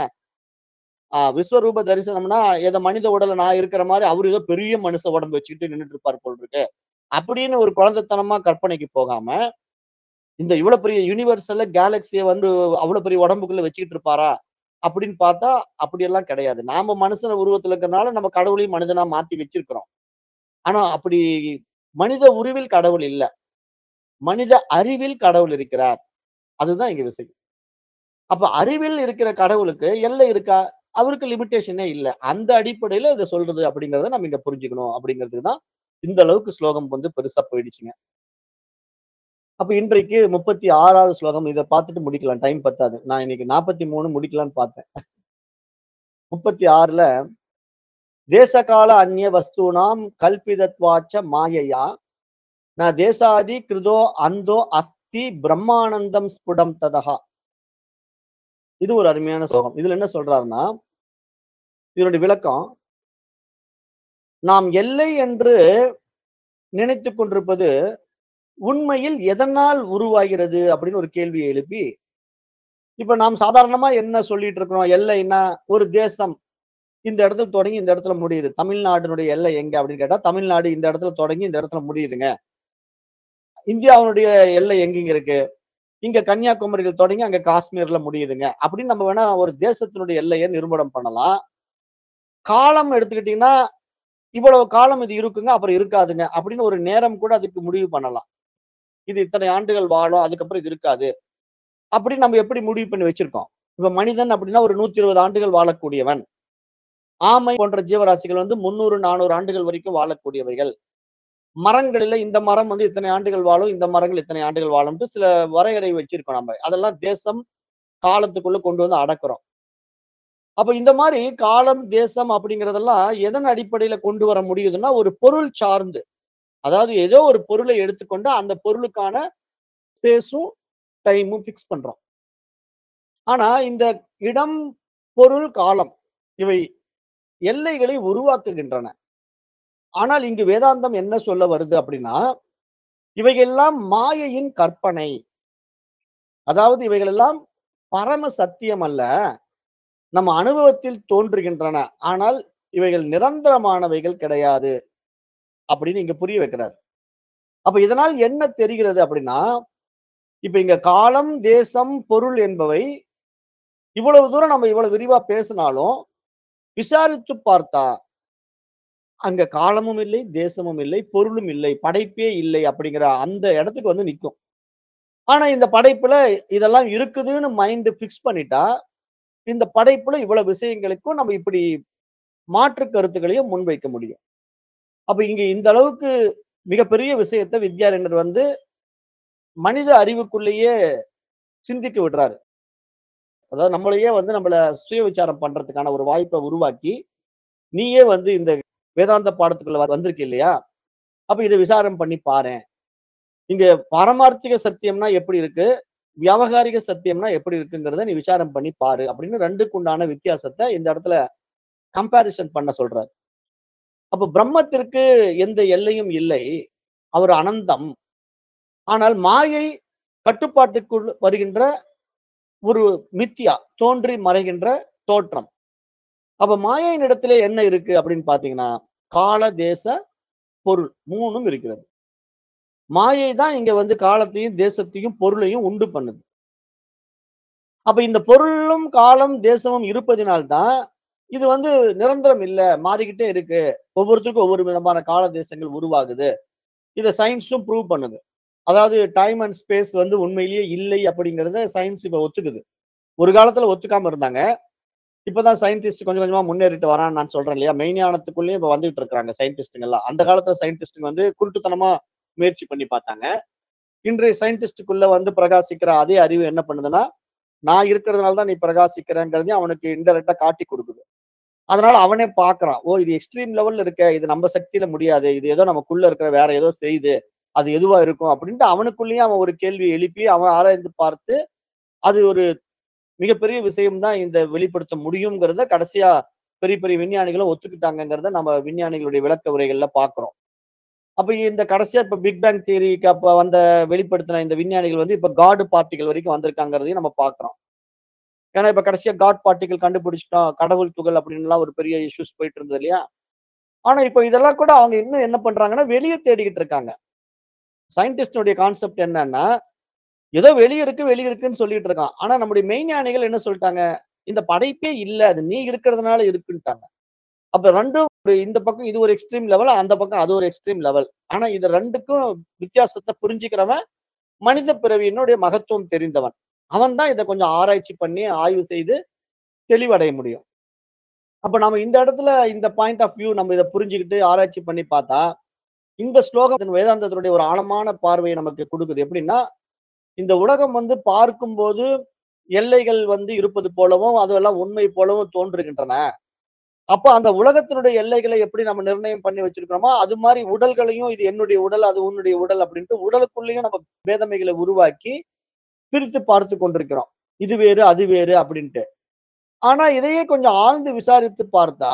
அ விஸ்வரூப தரிசனம்னா, ஏதோ மனித உடல்ல நான் இருக்கிற மாரி அவரு ஏதோ பெரிய மனுஷ உடம்பு வச்சுக்கிட்டு நின்னுட்டு இருப்பார் போல இருக்கு. அப்படின்னு ஒரு குழந்தைத்தனமா கற்பனைக்கு போகாம, இந்த இவ்வளவு பெரிய யுனிவர்ஸல்ல கேலக்ஸிய வந்து அவ்வளவு பெரிய உடம்புக்குள்ள வச்சுக்கிட்டு இருப்பாரா? அப்படின்னு பார்த்தா, அப்படியெல்லாம் கிடையாது. நாம மனுஷன உருவத்துல இருக்கிறனால நம்ம கடவுளையும் மனிதனா மாத்தி வச்சிருக்கிறோம். ஆனா அப்படி மனித உருவில் கடவுள் இல்ல. மனித அறிவில் கடவுள் இருக்கிறார். அதுதான் இங்க விஷயம். அப்ப அறிவில் இருக்கிற கடவுளுக்கு எல்லை இருக்கா? அவருக்கு லிமிட்டேஷனே இல்ல. அந்த அடிப்படையில இத சொல்றது அப்படிங்கிறத நம்ம இங்க புரிஞ்சுக்கணும் அப்படிங்கிறதுக்கு தான் இந்த அளவுக்கு ஸ்லோகம் வந்து பெருசா போயிடுச்சுங்க. அப்ப இன்றைக்கு 36வது ஸ்லோகம் இத பார்த்துட்டு முடிக்கலாம். டைம் பத்தாது. நான் இன்னைக்கு 43 முடிக்கலான்னு பார்த்தேன். 36ல தேசகால அந்நிய வஸ்தூனாம் கல்பிதத்வாச்ச மாயையா ந தேசாதி கிருதோ அந்தோ அஸ்தி பிரம்மானந்தம் ஸ்புடம் ததஹ. இது ஒரு அருமையான ஸ்லோகம். இதுல என்ன சொல்றாருன்னா, இதனுடைய விளக்கம் நாம் எல்லை என்று நினைத்துக் கொண்டிருப்பது உண்மையில் எதனால் உருவாகிறது அப்படின்னு ஒரு கேள்வியை எழுப்பி, இப்ப நாம் சாதாரணமா என்ன சொல்லிட்டு இருக்கிறோம்? எல்லைன்னா ஒரு தேசம். இந்த இடத்துல தொடங்கி இந்த இடத்துல முடியுது. தமிழ்நாட்டினுடைய எல்லை எங்க அப்படின்னு கேட்டா, தமிழ்நாடு இந்த இடத்துல தொடங்கி இந்த இடத்துல முடியுதுங்க. இந்தியாவுடைய எல்லை எங்கெங்க இருக்கு இங்க கன்னியாகுமரியில் தொடங்கி அங்க காஷ்மீர்ல முடியுதுங்க அப்படின்னு நம்ம வேணா ஒரு தேசத்தினுடைய எல்லையை நிரூபணம் பண்ணலாம் காலம் எடுத்துக்கிட்டீங்கன்னா இவ்வளவு காலம் இது இருக்குங்க அப்புறம் இருக்காதுங்க அப்படின்னு ஒரு நேரம் கூட அதுக்கு முடிவு பண்ணலாம் இது இத்தனை ஆண்டுகள் வாழும் அதுக்கப்புறம் இது இருக்காது அப்படின்னு நம்ம எப்படி முடிவு பண்ணி வச்சிருக்கோம் இப்ப மனிதன் அப்படின்னா ஒரு நூத்தி இருபது ஆண்டுகள் வாழக்கூடியவன் ஆமை போன்ற ஜீவராசிகள் வந்து முந்நூறு நானூறு ஆண்டுகள் வரைக்கும் வாழக்கூடியவைகள் மரங்களில இந்த மரம் வந்து இத்தனை ஆண்டுகள் வாழும் இந்த மரங்கள் இத்தனை ஆண்டுகள் வாழும்ட்டு சில வரையறை வச்சிருக்கோம் நம்ம அதெல்லாம் தேசம் காலத்துக்குள்ள கொண்டு வந்து அடக்குறோம் அப்ப இந்த மாதிரி காலம் தேசம் அப்படிங்கறதெல்லாம் எதன் அடிப்படையில கொண்டு வர முடியுதுன்னா ஒரு பொருள் சார்ந்து அதாவது ஏதோ ஒரு பொருளை எடுத்துக்கொண்டு அந்த பொருளுக்கான ஸ்பேஸும் டைமும் ஃபிக்ஸ் பண்றோம் ஆனா இந்த இடம் பொருள் காலம் இவை எல்லைகளை உருவாக்குகின்றன ஆனால் இங்கு வேதாந்தம் என்ன சொல்ல வருது அப்படின்னா இவைகெல்லாம் மாயையின் கற்பனை அதாவது இவைகளெல்லாம் பரம சத்தியம் அல்ல நம்ம அனுபவத்தில் தோன்றுகின்றன ஆனால் இவைகள் நிரந்தரமானவைகள் கிடையாது அப்படின்னு இங்க புரிய வைக்கிறார் அப்ப இதனால் என்ன தெரிகிறது அப்படின்னா இப்ப இங்க காலம் தேசம் பொருள் என்பவை இவ்வளவு தூரம் நம்ம இவ்வளவு விரிவா பேசினாலும் விசாரித்து பார்த்தா அங்க காலமும் இல்லை தேசமும் இல்லை பொருளும் இல்லை படைப்பே இல்லை அப்படிங்கிற அந்த இடத்துக்கு வந்து நிற்கும் ஆனா இந்த படைப்புல இதெல்லாம் இருக்குதுன்னு மைண்ட் பிக்ஸ் பண்ணிட்டா இந்த படைப்புல இவ்வளவு விஷயங்களுக்கும் நம்ம இப்படி மாற்று கருத்துக்களையும் முன்வைக்க முடியும் அப்ப இங்க இந்த அளவுக்கு மிகப்பெரிய விஷயத்தை வித்யாரண்யர் வந்து மனித அறிவுக்குள்ளேயே சிந்திக்க விடுறாரு அதாவது நம்மளையே வந்து நம்மள சுய விசாரம் பண்றதுக்கான ஒரு வாய்ப்பை உருவாக்கி நீயே வந்து இந்த வேதாந்த பாடத்துக்குள்ள வ- வந்திருக்க இல்லையா அப்ப இதை விசாரம் பண்ணி பாரேன் இங்க பாரமார்த்திக சத்தியம்னா எப்படி இருக்கு வியாவகாரிக சத்தியம்னா எப்படி இருக்குங்கிறத நீ விசாரம் பண்ணி பாரு அப்படின்னு ரெண்டுக்கு உண்டான வித்தியாசத்தை இந்த இடத்துல கம்பாரிசன் பண்ண சொல்றாரு அப்ப பிரம்மத்திற்கு எந்த எல்லையும் இல்லை அவர் அனந்தம் ஆனால் மாயை கட்டுப்பாட்டுக்குள் வருகின்ற ஒரு மித்தியா தோன்றி மறைகின்ற தோற்றம் அப்ப மாயையின் இடத்துல என்ன இருக்கு அப்படின்னு பாத்தீங்கன்னா கால தேச பொருள் மூணும் இருக்கிறது மாயை தான் இங்க வந்து காலத்தையும் தேசத்தையும் பொருளையும் உண்டு பண்ணுது அப்ப இந்த பொருளும் காலம் தேசமும் இருப்பதினால்தான் இது வந்து நிரந்தரம் இல்ல மாறிக்கிட்டே இருக்கு ஒவ்வொருத்தருக்கும் ஒவ்வொரு விதமான கால தேசங்கள் உருவாகுது இதை சயின்ஸும் ப்ரூவ் பண்ணுது அதாவது டைம் அண்ட் ஸ்பேஸ் வந்து உண்மையிலேயே இல்லை அப்படிங்கறத சயின்ஸ் இப்ப ஒத்துக்குது ஒரு காலத்துல ஒத்துக்காம இருந்தாங்க இப்பதான் சயின்டிஸ்ட் கொஞ்சம் கொஞ்சமா முன்னேறிட்டு வரான்னு நான் சொல்றேன் இல்லையா மெய்ஞானத்துக்குள்ளேயும் இப்ப வந்துட்டு இருக்காங்க சயின்டிஸ்டுங்க எல்லாம் அந்த காலத்துல சயின்டிஸ்டுங்க வந்து குருட்டுத்தனமா முயற்சி பண்ணி பார்த்தாங்க இன்றைய சயின்டிஸ்டுக்குள்ள வந்து பிரகாசிக்கிற அதே அறிவு என்ன பண்ணுதுன்னா நான் இருக்கிறதுனால தான் நீ பிரகாசிக்கிறேங்கிறதையும் அவனுக்கு இன்டெரக்டா காட்டி கொடுக்குது அதனால அவனே பாக்குறான் ஓ இது எக்ஸ்ட்ரீம் லெவல்ல இருக்க இது நம்ம சக்தியில முடியாது இது ஏதோ நமக்குள்ள இருக்கிற வேற ஏதோ செய்யுது அது எதுவா இருக்கும் அப்படின்ட்டு அவனுக்குள்ளேயே அவன் ஒரு கேள்வி எழுப்பி அவன் ஆராய்ந்து பார்த்து அது ஒரு மிகப்பெரிய விஷயம் தான் இந்த வெளிப்படுத்த முடியுங்கிறத கடைசியா பெரிய பெரிய விஞ்ஞானிகளும் ஒத்துக்கிட்டாங்கங்கிறத நம்ம விஞ்ஞானிகளுடைய விளக்க உரைகள்ல பாக்குறோம் அப்ப இந்த கடைசியா இப்ப பிக் பேங் தியரிக்கு அப்ப வந்த வெளிப்படுத்தின இந்த விஞ்ஞானிகள் வந்து இப்ப காடு பார்ட்டிகள் வரைக்கும் வந்திருக்காங்கிறதையும் நம்ம பாக்குறோம் ஏன்னா இப்ப கடைசியா காட் பார்ட்டிகள் கண்டுபிடிச்சிட்டோம் கடவுள் துகள் அப்படின்லாம் ஒரு பெரிய இஷ்யூஸ் போயிட்டு இருந்தது இல்லையா ஆனா இப்ப இதெல்லாம் கூட அவங்க இன்னும் என்ன பண்றாங்கன்னா வெளியே தேடிக்கிட்டு இருக்காங்க சயின்டிஸ்டுடைய கான்செப்ட் என்னன்னா ஏதோ வெளிய இருக்கு வெளிய இருக்குன்னு சொல்லிட்டு இருக்கான் ஆனா நம்முடைய மெய்ஞானிகள் என்ன சொல்லிட்டாங்க இந்த படைப்பே இல்ல அது நீ இருக்கிறதுனால இருக்குன்ட்டாங்க அப்ப ரெண்டும் ஒரு இந்த பக்கம் இது ஒரு எக்ஸ்ட்ரீம் லெவல் அந்த பக்கம் அது ஒரு எக்ஸ்ட்ரீம் லெவல் ஆனா இது ரெண்டுக்கும் வித்தியாசத்தை புரிஞ்சுக்கிறவன் மனித பிறவியினுடைய மகத்துவம் தெரிந்தவன் அவன் தான் இதை கொஞ்சம் ஆராய்ச்சி பண்ணி ஆய்வு செய்து தெளிவடைய முடியும் அப்ப நம்ம இந்த இடத்துல இந்த பாயிண்ட் ஆஃப் வியூ நம்ம இதை புரிஞ்சுக்கிட்டு ஆராய்ச்சி பண்ணி பார்த்தா இந்த ஸ்லோகம் வேதாந்தத்தினுடைய ஒரு ஆழமான பார்வையை நமக்கு கொடுக்குது எப்படின்னா இந்த உலகம் வந்து பார்க்கும்போது எல்லைகள் வந்து இருப்பது போலவும் அதெல்லாம் உண்மை போலவும் தோன்றுகின்றன அப்ப அந்த உலகத்தினுடைய எல்லைகளை எப்படி நம்ம நிர்ணயம் பண்ணி வச்சிருக்கிறோமோ அது மாதிரி உடல்களையும் இது என்னுடைய உடல் அது உன்னுடைய உடல் அப்படின்ட்டு உடலுக்குள்ளேயும் நம்ம பேதமைகளை உருவாக்கி பிரித்து பார்த்து கொண்டிருக்கிறோம் இது வேறு அது வேறு அப்படின்ட்டு ஆனா இதையே கொஞ்சம் ஆழ்ந்து விசாரித்து பார்த்தா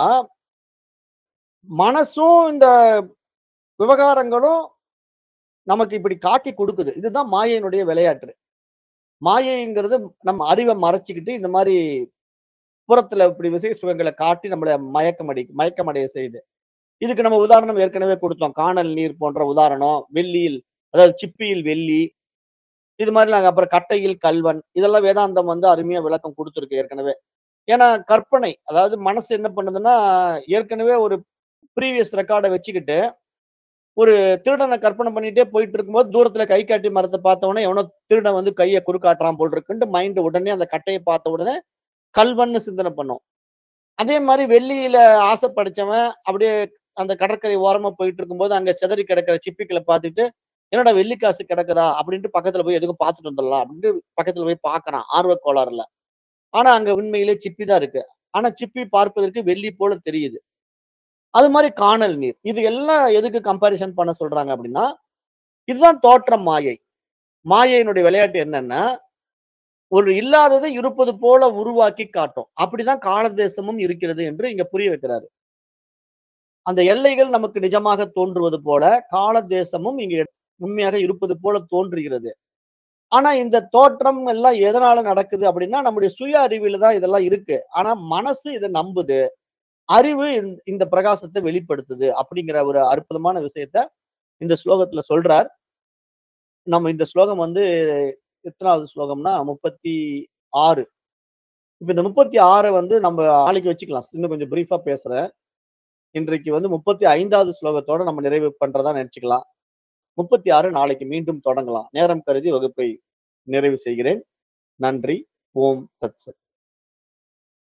மனசும் இந்த விவகாரங்களும் நமக்கு இப்படி காட்டி கொடுக்குது இதுதான் மாயையினுடைய விளையாட்டு மாயைங்கிறது நம்ம அறிவை மறைச்சிக்கிட்டு இந்த மாதிரி புறத்துல இப்படி விசேஷ சுகங்களை காட்டி நம்மள மயக்கமடி மயக்கமடைய செய்யுது இதுக்கு நம்ம உதாரணம் ஏற்கனவே கொடுத்தோம் காணல் நீர் போன்ற உதாரணம் வெள்ளியில் அதாவது சிப்பியில் வெள்ளி இது மாதிரி நாங்க அப்புறம் கட்டையில் கல்வன் இதெல்லாம் வேதாந்தம் வந்து அருமையா விளக்கம் கொடுத்துருக்கு ஏற்கனவே ஏன்னா கற்பனை அதாவது மனசு என்ன பண்ணுதுன்னா ஏற்கனவே ஒரு ப்ரீவியஸ் ரெக்கார்டை வச்சுக்கிட்டு ஒரு திருடனை கற்பனை பண்ணிட்டே போயிட்டு இருக்கும்போது தூரத்துல கை காட்டி மரத்தை பார்த்த உடனே எவனோ திருடன் வந்து கையை குறுக்காட்டுறான் போல் இருக்குன்ட்டு மைண்ட் உடனே அந்த கட்டையை பார்த்த உடனே கல்வன்னு சிந்தனை பண்ணும் அதே மாதிரி வெள்ளியில ஆசைப்படைச்சவன் அப்படியே அந்த கடற்கரை ஓரமா போயிட்டு இருக்கும்போது அங்க சிதறி கிடக்கிற சிப்பிகளை பார்த்துட்டு என்னடா வெள்ளி காசு கிடக்குதா அப்படின்ட்டு பக்கத்துல போய் எதுக்கும் பார்த்துட்டு வந்துடலாம் அப்படின்ட்டு பக்கத்துல போய் பார்க்கறான் ஆர்வ கோளாறுல ஆனா அங்க உண்மையிலே சிப்பி தான் இருக்கு ஆனா சிப்பி பார்ப்பதற்கு வெள்ளி போல தெரியுது அது மாதிரி காணல் நீர் இது எல்லாம் எதுக்கு கம்பாரிசன் பண்ண சொல்றாங்க அப்படின்னா இதுதான் தோற்றம் மாயை மாயையினுடைய விளையாட்டு என்னன்னா ஒரு இல்லாததை இருப்பது போல உருவாக்கி காட்டும் அப்படிதான் காலதேசமும் இருக்கிறது என்று இங்க புரிய வைக்கிறாரு அந்த எல்லைகள் நமக்கு நிஜமாக தோன்றுவது போல காலதேசமும் இங்க உண்மையாக இருப்பது போல தோன்றுகிறது ஆனா இந்த தோற்றம் எல்லாம் எதனால நடக்குது அப்படின்னா நம்முடைய சுய அறிவில தான் இதெல்லாம் இருக்கு ஆனா மனசு இதை நம்புது அறிவு இந்த- இந்த பிரகாசத்தை வெளிப்படுத்துது அப்படிங்கிற ஒரு அற்புதமான விஷயத்த இந்த ஸ்லோகத்துல சொல்றார் நம்ம இந்த ஸ்லோகம் வந்து எத்தனாவது ஸ்லோகம்னா முப்பத்தி ஆறு இப்ப இந்த முப்பத்தி ஆறை வந்து நம்ம நாளைக்கு வச்சுக்கலாம் இன்னும் கொஞ்சம் பிரீஃபா பேசுறேன் இன்றைக்கு வந்து முப்பத்தி ஐந்தாவது ஸ்லோகத்தோட நம்ம நிறைவு பண்றதா நினைச்சுக்கலாம் முப்பத்தி ஆறு நாளைக்கு மீண்டும் தொடங்கலாம் நேரம் கருதி வகுப்பை நிறைவு செய்கிறேன் நன்றி ஓம் தத்சத்